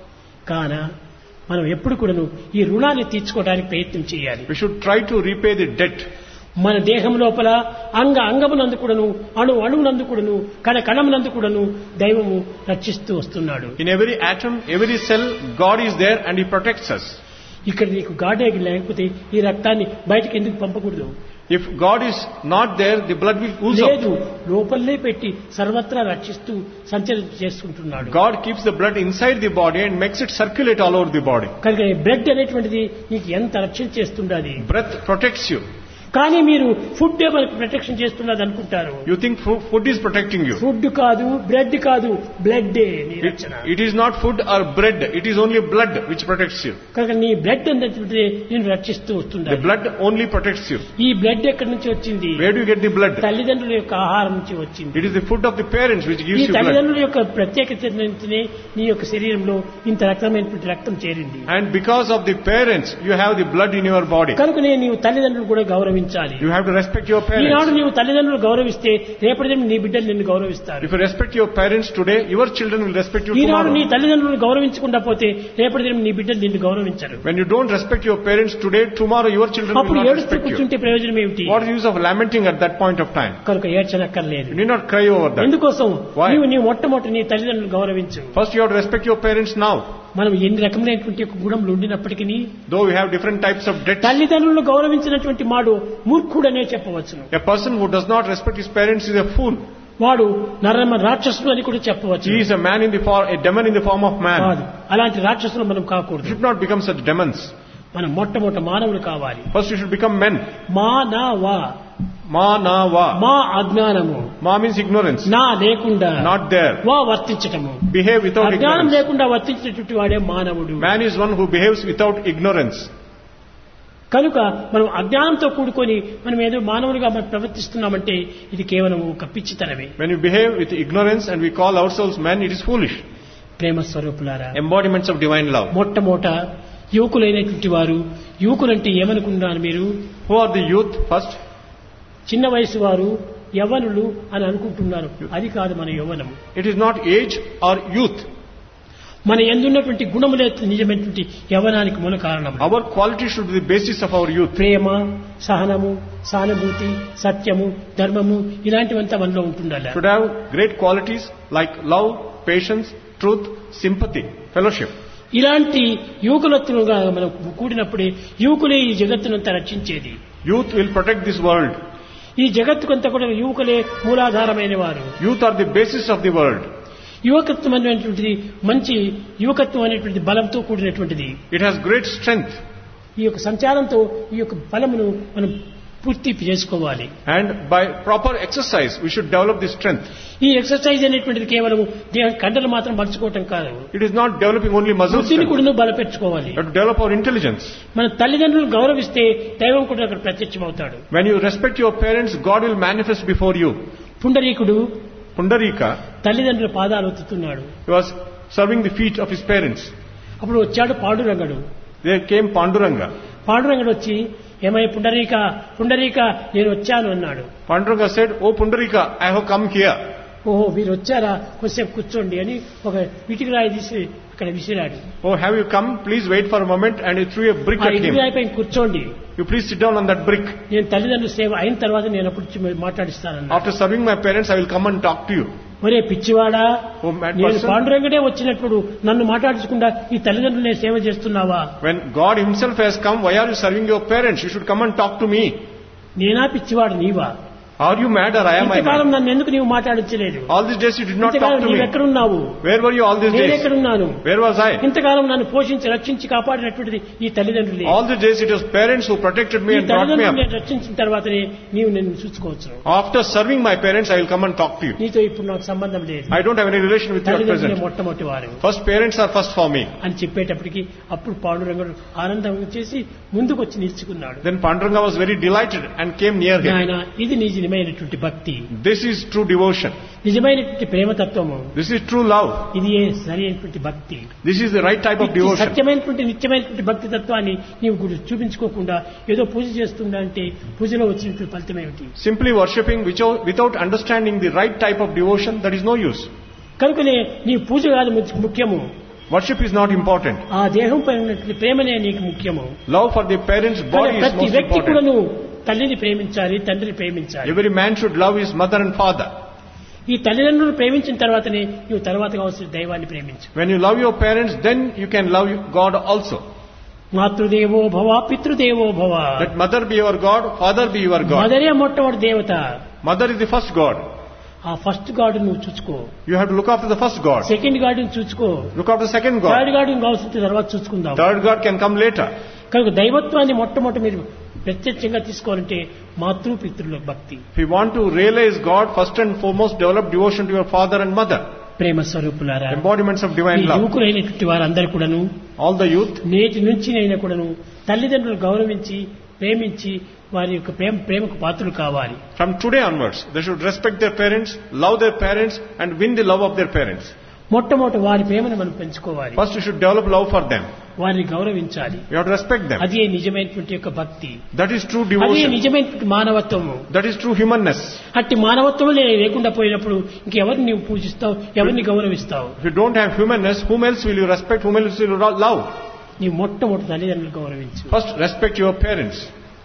కాన మనం ఎప్పుడు కూడాను ఈ రుణాన్ని తీర్చుకోవడానికి ప్రయత్నం చేయాలి We should try to repay the debt. మన దేహం లోపల అంగ అంగమునందు కూడాను అణు అణువునందు కూడాను కణ కణమునందు కూడాను దైవము రక్షిస్తూ వస్తున్నాడు In every atom, every cell, God is there and He protects us. ఇక్కడ నీకు గాడేగి లేకపోతే ఈ రక్తాన్ని బయటకు ఎందుకు పంపకూడదు If God is not there, the blood will ooze లేదు out. లోపలనే పెట్టి సర్వత్రా రక్షిస్తూ సంచలనం చేసుకుంటున్నాడు God keeps the blood inside the body and makes it circulate all over the body. కనుక బ్లడ్ అనేటువంటిది నీకు ఎంత రక్షణ చేస్తుండది Breath protects you. కానీ మీరు ఫుడ్ మనకు ప్రొటెక్షన్ చేస్తున్నది అనుకుంటారు You think fu- food is protecting you. Food కాదు బ్రెడ్ కాదు బ్లడ్ నీ It, రక్షణ it is not food or bread, it is only blood which protects you. కనుక నీ బ్లడ్ అనేటువంటిది నేను రక్షిస్తూ The వస్తుంది blood only protects you. ఈ బ్లడ్ ఎక్కడి నుంచి వచ్చింది Where do you get the blood? తల్లిదండ్రుల యొక్క ఆహారం నుంచి వచ్చింది It is the food of the parents which ఈ gives you blood. తల్లిదండ్రుల యొక్క ప్రత్యేకతనే నీ యొక్క శరీరంలో ఇంత రక్తమైనటువంటి రక్తం చేరింది And because of the parents, you have the blood in your body. కనుకనే నీవు తల్లిదండ్రులు కూడా గౌరవించాలి You have to respect your Eenadu parents. నీవు తల్లిదండ్రులు గౌరవిస్తే రేపటి దినం నీ బిడ్డలు నిన్ను గౌరవిస్తారు If you respect your parents today, your children will respect you ఈనాడు నీ tomorrow. తల్లిదండ్రులను గౌరవించకుండా పోతే రేపటి దినం నీ బిడ్డలు నిన్ను గౌరవించరు When you don't respect your parents today, tomorrow your children will అప్పుడు not ఏడుస్తూ respect you. కూర్చుంటే ప్రయోజనం ఏమిటి What is the use of lamenting at that point of time? కనుక ఏడ్చనక్కర్లేదు You need not cry over that. ఎందుకోసం Why? నీవు నీ మొట్టమొదటి నీ తల్లిదండ్రులు గౌరవించు First you have to respect your parents now. మనం ఎన్ని రకమైనటువంటి యొక్క గుణములు ఉండినప్పటికీ Though we have different types of debts, తల్లిదండ్రులను గౌరవించినటువంటి మాడు మూర్ఖుడనే చెప్పవచ్చును a person who does not respect his parents is a fool. వాడు నరమ రాక్షసుడు అని కూడా చెప్పవచ్చు He is a man in the form, a demon in the form of man. కాదు అలాంటి రాక్షసులు మనం You కాకూడదు should not become such demons. మనం మొట్టమొదటి మానవులు కావాలి First you should become men. మా నా వా Ma na va. మా అజ్ఞానము Ma means ignorance. నా లేకుండా Not there. వా వర్తించటము Behave without అజ్ఞానం ignorance. లేకుండా వర్తించేటువంటి వాడే మానవుడు Man is one who behaves without ignorance. కనుక మనం అజ్ఞానంతో కూడుకొని మనం ఏదో మానవులుగా మనం ప్రవర్తిస్తున్నామంటే ఇది కేవలం ఒక పిచ్చితనమే When you behave with ignorance and we call ourselves men, it is foolish. ప్రేమ స్వరూపులారా Embodiments of divine love. మొట్టమొదట యువకులైనటువంటి వారు యువకులంటే ఏమనుకున్నారు మీరు Who are the youth? First, చిన్న వయసు వారు యవనులు అని అనుకుంటున్నారు అది కాదు మన యవ్వనం it is not age or youth. మన ఎందున్నటువంటి గుణములే నిజమైనటువంటి యవనానికి మూల కారణం Our quality should be the basis of our youth. ప్రేమ సహనము సానుభూతి సత్యము ధర్మము ఇలాంటివంతా మనలో ఉంటుండాలి Should have great qualities like love, patience, truth, sympathy, fellowship. ఇలాంటి యువకులత్తులుగా మనం కూడినప్పుడే యువకులే ఈ జగత్తునంతా రక్షించేది Youth will protect this world. ఈ జగత్తుకంతా కూడా యువకులే మూలాధారమైన వారు Youth are the basis of the world. యువకత్వం అనేటువంటిది మంచి యువకత్వం అనేటువంటి బలంతో కూడినటువంటిది It has great strength. ఈ యొక్క సంచారంతో ఈ యొక్క బలమును మనం పూర్తి చేసుకోవాలి And by proper exercise, we should develop this strength. ఈ ఎక్సర్సైజ్ అనేటువంటిది కేవలం దేహ కండలు మాత్రం మర్చుకోవటం కాదు It is not developing only muscle బుద్ధిని strength. కూడా బలపెట్టుకోవాలి We have to develop our intelligence. మన తల్లిదండ్రులను గౌరవిస్తే దైవం కూడా అక్కడ ప్రత్యక్షమవుతాడు When you respect your parents, God will manifest before you. పుండరీకుడు Pundarika, తల్లిదండ్రుల పాదాలు ఒత్తుతున్నాడు he was serving the feet of his parents. అప్పుడు వచ్చాడు పాండురంగడు There came Panduranga. పాండురంగడు వచ్చి ఏమై పుండరీక పుండరీక నేను వచ్చాను అన్నాడు Panduranga said, Oh Pundarika, I have come here. ఓహో మీరు వచ్చారా కొద్దిసేపు కూర్చోండి అని ఒక ఇటుక రాయి తీసి అక్కడ విసిరాడు Oh, have you come? Please wait for a moment. And he threw a brick ఆ at ఇటుక him. రాయి పైన కూర్చోండి You please sit down on that brick. నేను తల్లిదండ్రుల సేవ అయిన తర్వాత నేను అప్పుడు వచ్చి మాట్లాడిస్తానన్నా After serving my parents, I will come and talk to you. ఒరే పిచ్చివాడా Oh, mad నేను person. పాండురంగడే వచ్చినప్పుడు నన్ను మాట్లాడించకుండా ఈ తల్లిదండ్రులనే సేవ చేస్తున్నావా When God Himself has come, why are you serving your parents? You should come and talk to me. నేనా పిచ్చివాడు నీవా Are you mad or I am I ఇంతకాలం mad? నన్ను ఎందుకు నీవు మాట్లాడించలేదు All these days you did not talk ఇంతకాలం to నీవు me. ఎక్కడున్నావు Where were you all these నేను days? ఎక్కడున్నాను Where was I? ఇంతకాలం నన్ను పోషించి రక్షించి కాపాడినటువంటిది ఈ తల్లిదండ్రులే All the days it was parents who protected me ఈ and brought me తల్లిదండ్రులు up. నేను రక్షించిన తర్వాతనే నీవు నిన్ను చూసుకోవచ్చు After serving my parents, I will come and talk to you. నీతో ఇప్పుడు నాకు సంబంధం లేదు I don't have any relation with you at తల్లిదండ్రులే present. మొట్టమొదటి వారు First parents are first for me. అని చెప్పేటప్పటికి అప్పుడు పాండురంగుడు ఆనందం చేసి ముందుకు వచ్చి నిలుచుకున్నాడు Then Panduranga was very delighted and came near him. ఆయన ఇది నిజమైనటువంటి భక్తి This is true devotion. నిజమైనటువంటి ప్రేమతత్వము This is true love. ఇది ఏ సరి అయినటువంటి భక్తి This is the right type of ఇట్టి devotion. సత్యమైనటువంటి నిత్యమైనటువంటి భక్తి తత్వాన్ని నీవు గురి చూపించుకోకుండా ఏదో పూజ చేస్తుందా అంటే పూజలో వచ్చినటువంటి ఫలితం ఏమిటి Simply worshipping without, without understanding the right type of devotion, that is no use. కనుకనే నీ పూజ కాదు ము- ముఖ్యము Worship is not important. ఆ దేహం పైన ఉన్నటువంటి ప్రేమనే నీకు ముఖ్యము Love for the parents' body కానీ is ప్రతి most వ్యక్తి కూడా important. నువ్వు తల్లిని ప్రేమించాలి తండ్రిని ప్రేమించాలి Every man should love his mother and father. ఈ తల్లిదండ్రులు ప్రేమించిన తర్వాతనే నువ్వు తర్వాత కావాల్సిన దైవాన్ని ప్రేమించు When you love your parents, then you can love God also. మాతృదేవో భవ పితృదేవో భవ Let mother be your God, father be your God. మదరే మొట్టమొదటి దేవత Mother is the first God. ఆ ఫస్ట్ గాడ్ నువ్వు చూసుకో You have to look after the first God. Second God చూసుకో Look after the second third God. God కావాల్సిన తర్వాత చూసుకుందాం Third God can come later. కనుక దైవత్వాన్ని మొట్టమొదటి మీరు ప్రత్యక్షంగా తీసుకోవాలంటే మాతృ పితృల భక్తి If you want to realize God, first and foremost develop devotion to your father and mother. ప్రేమ స్వరూపులారా Embodiments of ఈ divine love. యువకులైనటువంటి వారందరూ కూడాను All the youth, నేటి నుంచి నైనా కూడాను తల్లిదండ్రులు గౌరవించి ప్రేమించి వారి యొక్క ప్రేమ ప్రేమకు పాత్రలు కావాలి from today onwards, they should respect their parents, love their parents, and win the love of their parents. మొట్టమొదటి వారి ప్రేమను మనం పెంచుకోవాలి First, you should develop love for them. వారిని గౌరవించాలి You have to respect them. అదే నిజమైనటువంటి యొక్క భక్తి That is true అదే devotion. నిజమైనటువంటి మానవత్వము That is true humanness. అట్టి మానవత్వం లేకుండా పోయినప్పుడు ఇంకెవరిని నీవు పూజిస్తావు ఎవరిని గౌరవిస్తావు If you don't have humanness, whom else will you respect? Whom else will you ro- love? నీవు మొట్టమొదటి తల్లిదండ్రులు గౌరవించు First, respect your parents.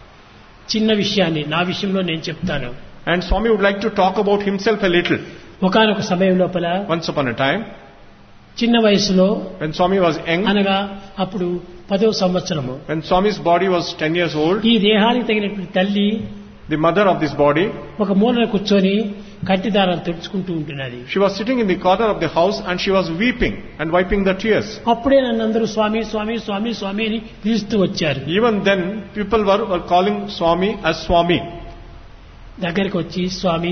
చిన్న విషయాన్ని నా విషయంలో నేను చెప్తాను And Swami would like to talk about himself a little. ఒకనొక సమయం లోపల Once upon a time, చిన్న వయసులో when Swami was young, అనగా అప్పుడు పదో సంవత్సరము when Swami's body was 10 years old, ఈ దేహానికి తగినటువంటి తల్లి the mother of this body, ఒక మూలన కూర్చొని కంటి దారాలు తుడుచుకుంటూ ఉంటున్నది she was sitting in the corner of the house and she was weeping and wiping the tears. అప్పుడే నన్ను అందరూ స్వామి స్వామి స్వామి స్వామి అని పిలుస్తూ వచ్చారు Even then, people were, were calling Swami as Swami. దగ్గరికి వచ్చి స్వామి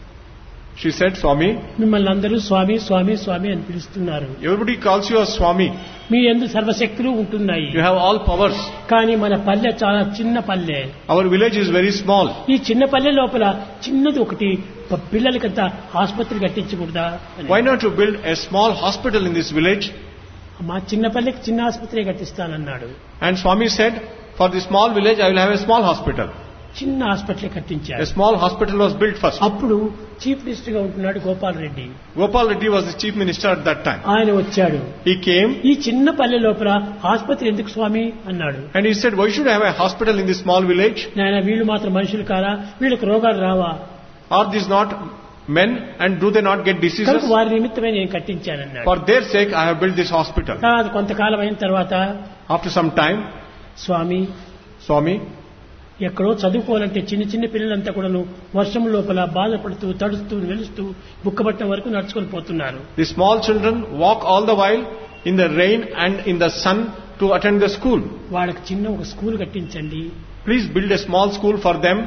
She said, Swami, మిమ్మల్ని అందరూ స్వామి స్వామి స్వామి అని పిలుస్తున్నారు everybody calls you as Swami. మీ ఎందు సర్వశక్తులు ఉంటున్నాయి You have all powers. కానీ మన పల్లె చాలా చిన్న పల్లె Our village is very small. ఈ చిన్న పల్లె లోపల చిన్నది ఒకటి ప- పిల్లలకంతా ఆసుపత్రి కట్టించకూడదా అని. Why not you build a small hospital in this village? మా చిన్న పల్లెకి చిన్న ఆసుపత్రి కట్టిస్తానన్నాడు And Swami said, for the small village, I will have a small hospital. చిన్న హాస్పిటల్ A కట్టించారు small hospital was built first. అప్పుడు చీఫ్ మినిస్టర్ గా ఉంటున్నాడు Gopal Reddy Gopal Reddy was the chief minister at that time. ఆయన వచ్చాడు He came ఈ చిన్న పల్లె లోపల ఆసుపత్రి ఎందుకు స్వామి అన్నాడు and he said, why should I have a hospital in this small village? నాయన వీళ్ళు మాత్రం మనుషులు కారా వీళ్ళకి రోగాలు రావా Are these not men and do they not get diseases? కనుక వారి నిమిత్తమే నేను కట్టించానన్నాడు For their sake, I have built this hospital. తర్వాత కొంతకాలం అయిన తర్వాత After some time, స్వామి Swami, ఎక్కడో చదువుకోవాలంటే చిన్న చిన్న పిల్లలంతా కూడాను వర్షం లోపల బాధపడుతూ తడుస్తూ వెలుస్తూ బుక్కబట్ట వరకు నడుచుకొని పోతున్నారు the small children walk all the while in the rain and in the sun to attend the school. వాళ్ళకి చిన్న ఒక స్కూల్ కట్టించండి Please build a small school for them.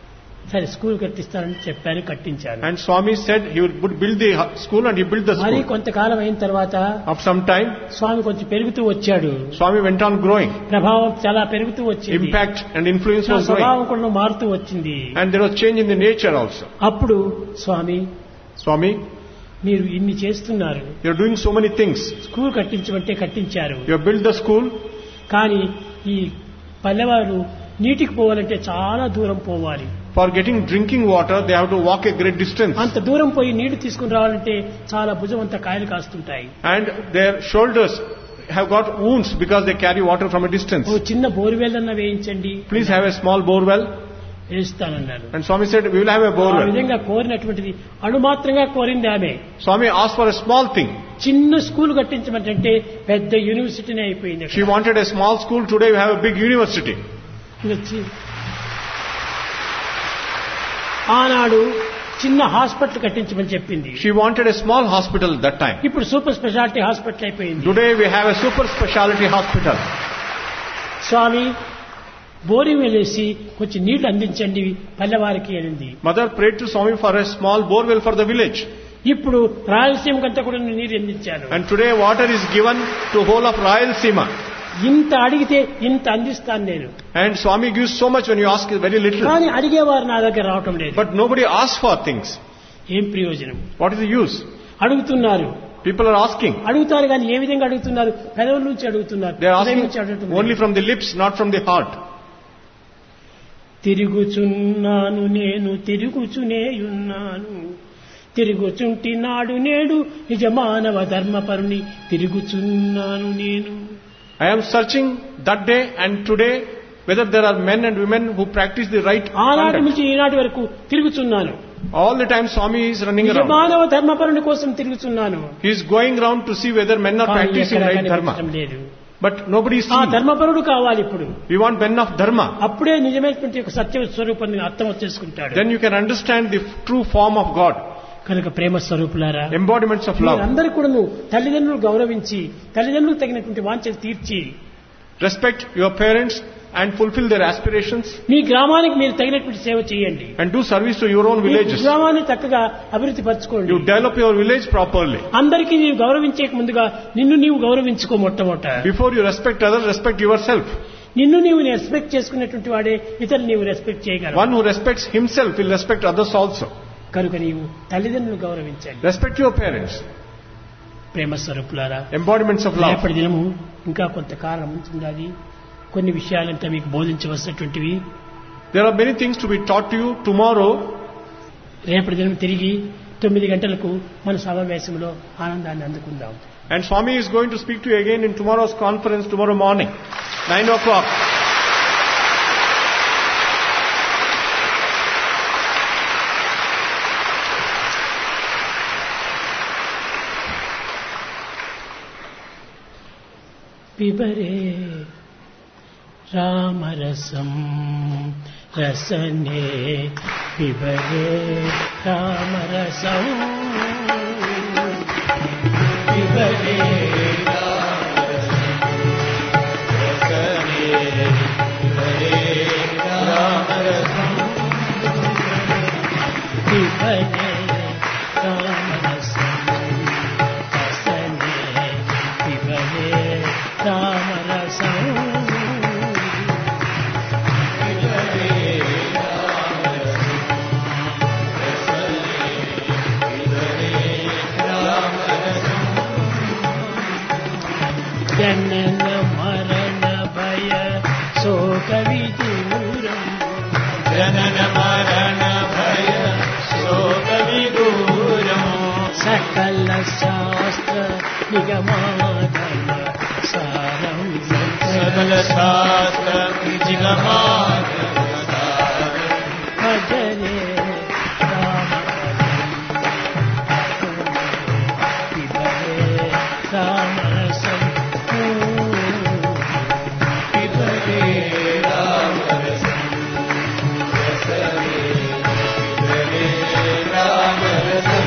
సరే స్కూల్ కట్టిస్తానని చెప్పారు కట్టించారు And Swami said he would would build the hu- school and he built the మరి school. కొంతకాలం అయిన తర్వాత After some time, స్వామి కొంచెం పెరుగుతూ వచ్చాడు Swami went on growing. ప్రభావం చాలా పెరుగుతూ వచ్చింది Impact and influence నా was growing. స్వభావం కూడా మారుతూ వచ్చింది And there was change in the nature also. అప్పుడు స్వామి Swami, మీరు ఇన్ని చేస్తున్నారు you're doing so many things. School కట్టించమంటే కట్టించారు You have built the school, కానీ ఈ పల్లెవారు నీటికి పోవాలంటే చాలా దూరం పోవాలి for getting drinking water, they have to walk a great distance. అంత దూరం పోయి నీళ్లు తీసుకుని రావాలంటే చాలా భుజం అంతా కాయలు కాస్తుంటాయి And their shoulders have got wounds because they carry water from a distance. ఓ చిన్న బోర్వెల్ అన్న వేయించండి Please have a small bore well. వేస్తానన్నాను And Swami said, we will have a bore ఆ well. విధంగా కోరినటువంటిది అణుమాత్రంగా కోరింది ఆమె Swami asked for a small thing. చిన్న school కట్టించమంటే పెద్ద యూనివర్సిటీనే అయిపోయింది అక్కడ. She wanted a small school. Today we have a big university. ఇంకా చి- ఆనాడు చిన్న హాస్పిటల్ కట్టించమని చెప్పింది She wanted a small hospital that time. ఇప్పుడు సూపర్ స్పెషాలిటీ హాస్పిటల్ అయిపోయింది Today we have a super specialty hospital. Swami boring వెళ్ళేసి కొంచెం నీళ్లు అందించండి పల్లెవారికి అనింది Mother prayed to Swami for a small borewell for the village. ఇప్పుడు రాయలసీమకంతా కూడా నేను నీరు అందించాను And today water is given to whole of Rayalaseema. ఇంత అడిగితే ఇంత అందిస్తాను నేను And Swami gives so much when you ask very little. కానీ అడిగేవారు నా దగ్గర రావటం లేదు But nobody asks for things. ఏం ప్రయోజనం What is the use? అడుగుతున్నారు People are asking. అడుగుతారు కానీ ఏ విధంగా అడుగుతున్నారు పెదవుల నుంచి అడుగుతున్నారు They are హృదయం నుంచి asking అడగటం only లేదు. from the lips, not from the heart. తిరుగుచున్నాను నేను తిరుగుచునేయున్నాను తిరుగుచుంటి నాడు నేడు నిజమానవ ధర్మపరుని తిరుగుచున్నాను నేను I am searching that day and today whether there are men and women who practice the right ఆనాటి conduct. నుంచి ఈనాటి వరకు తిరుగుచున్నాను All the time Swami is running around. నిజమానవ ధర్మపరుని కోసం తిరుగుచున్నాను He is going around to see whether men are కానీ practicing ఎక్కడా right dharma. కనిపించడం లేదు But nobody is ఆ seeing. ధర్మపరుడు కావాలి ఇప్పుడు We want men of dharma. అప్పుడే నిజమైనటువంటి ఒక సత్య స్వరూపాన్ని అర్థం చేసుకుంటాడు Then you can understand the true form of God. కనుక ప్రేమ స్వరూపులారా Embodiments of love. మీరందరూ కూడాను తల్లిదండ్రులు గౌరవించి తల్లిదండ్రులకు తగినటువంటి వాంఛలు తీర్చి Respect your parents and fulfill their aspirations మీ గ్రామానికి మీరు తగినటువంటి సేవ చేయండి and do service to your own me villages. గ్రామాన్ని చక్కగా అభివృద్ధి పరచుకోండి You develop your village properly. అందరికీ నీవు గౌరవించే ముందుగా నిన్ను నీవు గౌరవించుకో మొట్టమొదట Before you respect others, respect yourself. నిన్ను నీవు రెస్పెక్ట్ చేసుకున్నటువంటి వాడే ఇతరులు నీవు రెస్పెక్ట్ చేయగలవు One who respects himself will respect others also. కనుక నీవు తల్లిదండ్రులు గౌరవించండి Respect your parents. ప్రేమ స్వరూపులారా Embodiments of love. రేపటి దినము ఇంకా కొంతకాలం ఉంటున్నది కొన్ని విషయాలంతా మీకు బోధించవలసినటువంటివి There are many things to be taught to you tomorrow. రేపటి దినం తిరిగి తొమ్మిది గంటలకు మన సమావేశంలో ఆనందాన్ని అందుకుందాం And Swami is going to speak to you again in tomorrow's conference tomorrow morning, 9 o'clock. పిబరే రామరసం రసనే పిబరే రామరసం పిబరే పిబరే రామరసం రసనే పిబరే రామరసం జనన మరణ భయ శోక విదూరం జనన మరణ భయ శోక విదూరం సకల శాస్త్ర నిగమాగమ సారం సకల శాస్త్ర జిగమాగ భజనే రామ పిబరే రామరసం పిబరే రామరసం రసనే పిబరే రామరసం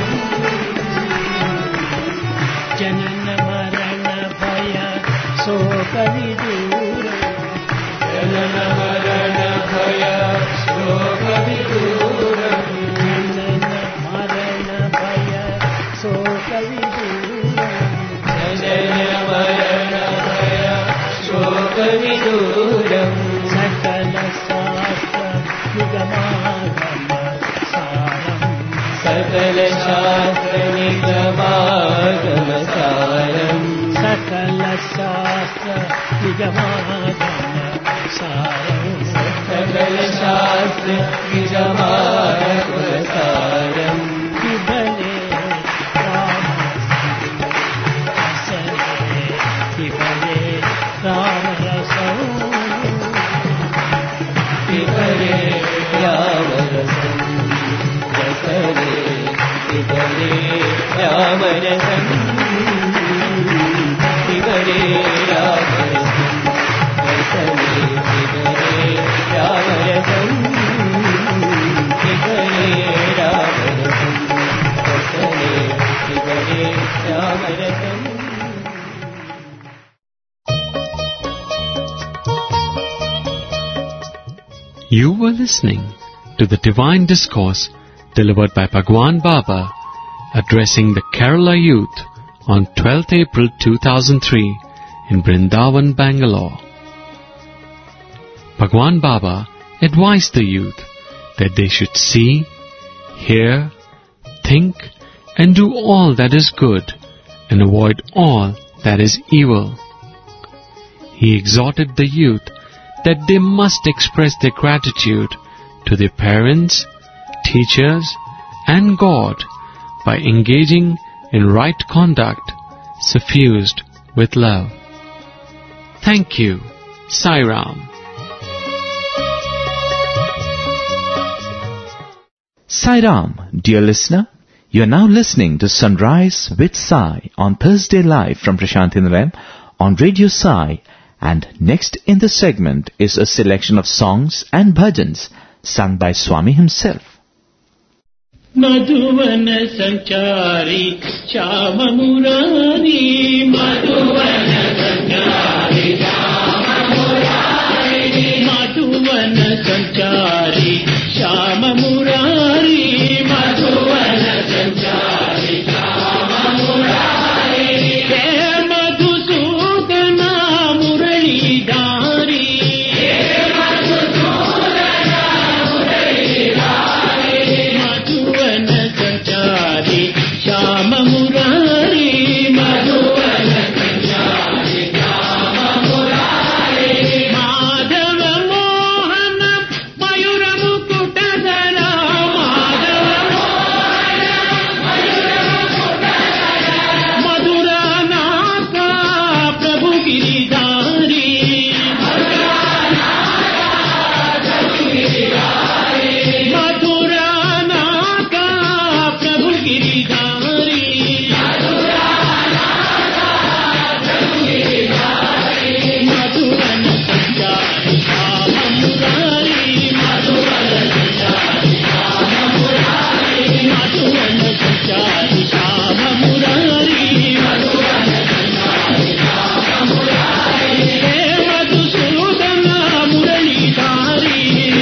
జనన మరణ భయ శోక విదూరం జనన మరణ భయ శోక విదూరం జనన మరణ భయ శోక విదూరం జనన మరణ భయ శోక విదూరం సకల శాస్త్ర నిగమాగమ సారం సకల శాస్త్ర నిగమాగమ సారం సకల శాస్త్ర నిగమాగమ సారం సకల శాస్త్ర నిజమాగమ సారం పిబలే రామ రసనే పిబలే రామ రసం పిబరే రామరసం రసరే పిబరే రామరసం పిబరే రామరసం రసరే పిబరే రామరసం పిబరే You were listening to the divine discourse delivered by Bhagwan Baba addressing the Kerala youth on 12th April 2003 in Brindavan, Bangalore. Bhagwan Baba advised the youth that they should see, hear, think and do all that is good and avoid all that is evil. He exhorted the youth that they must express their gratitude to their parents, teachers, and God by engaging in right conduct suffused with love. Thank you, Sairam. Sairam, dear listener, you are now listening to Sunrise with Sai on Thursday live from Prashantinarayam on Radio Sai and next in the segment is a selection of songs and bhajans sung by Swami himself. మధువన సంచారి శ్యామ మురారి మధువన సంచారి మధువన సంచారి శ్యామ మురారి మధువన సంచారి హే మధుసూదన మురళీధారి మధువన సంచారి శ్యామ మురారి మధువన మాధవ మోహన మయూరము కుటధర మాధవ మధురానాథ ప్రభు గిరిధారి మధురానాథ ప్రభు గిరిధారి మధువన సంచారి శ్యామ మురారి మధువన సంచారి శ్యామ మురారి మధువన సంచారి శ్యామ మురారి మధువన సంచారి శ్యామ మురారి హే మధుసూదన మురళీధారి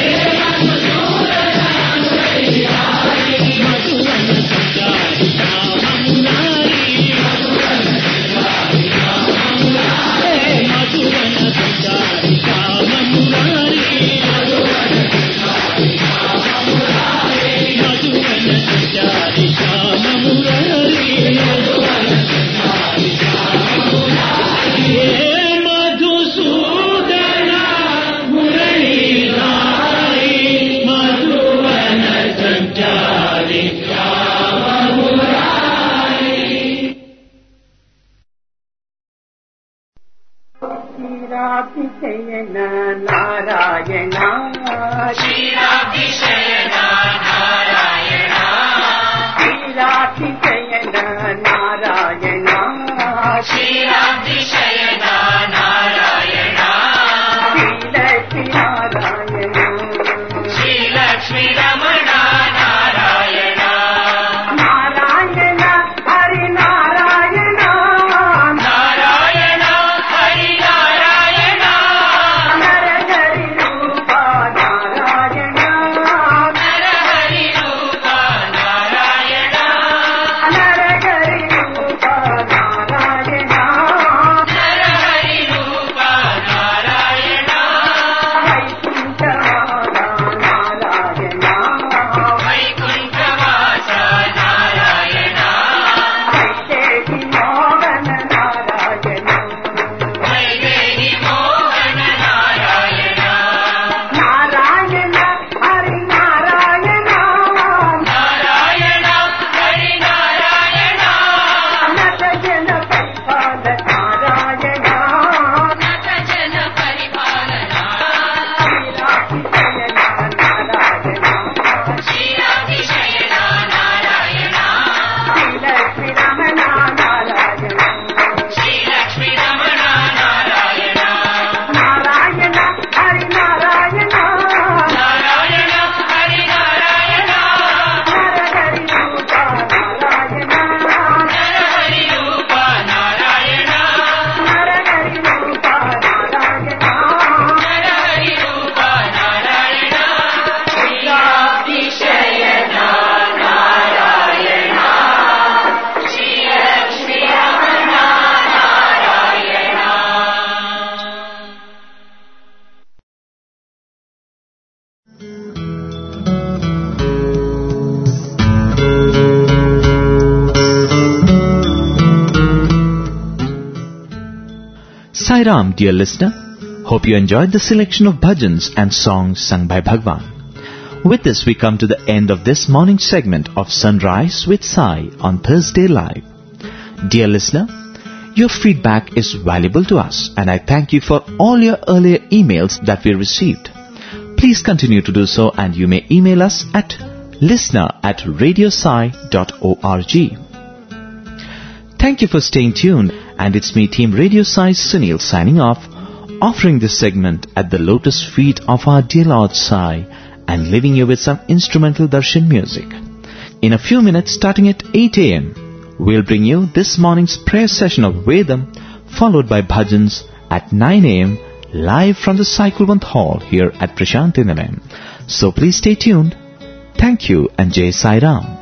మధువన సంచారి శ్యామ మురారి హే మధువన సంచారి శ్యామ మురారి మధువన సంచారి శ్యామ మురారి హే మధుసూదన మురళీధారి మధువన సంచారి శ్యామ మురారి క్షీరాభిషయన నారాయణ క్షీరాభిషయన నారాయణ శ్రీలక్ష్మీ నారాయణ నారాయణ హరి నారాయణ నర హరి రూప Narayana Sai Ram, dear listener. Hope you enjoyed the selection of bhajans and songs sung by Bhagwan. With this, we come to the end of this morning segment of Sunrise with Sai on Thursday Live. Dear listener, your feedback is valuable to us and I thank you for all your earlier emails that we received. Please continue to do so and you may email us at listener at radiosci.org. Thank you for staying tuned and it's me Team Radio Sai Sunil signing off, offering this segment at the lotus feet of our dear Lord Sai and leaving you with some instrumental darshan music. In a few minutes starting at 8 am, we'll bring you this morning's prayer session of Vedam followed by bhajans at 9 am live from the Cyclevant Hall here at Prashanti Nilayam. So please stay tuned. Thank you and Jai Sai Ram.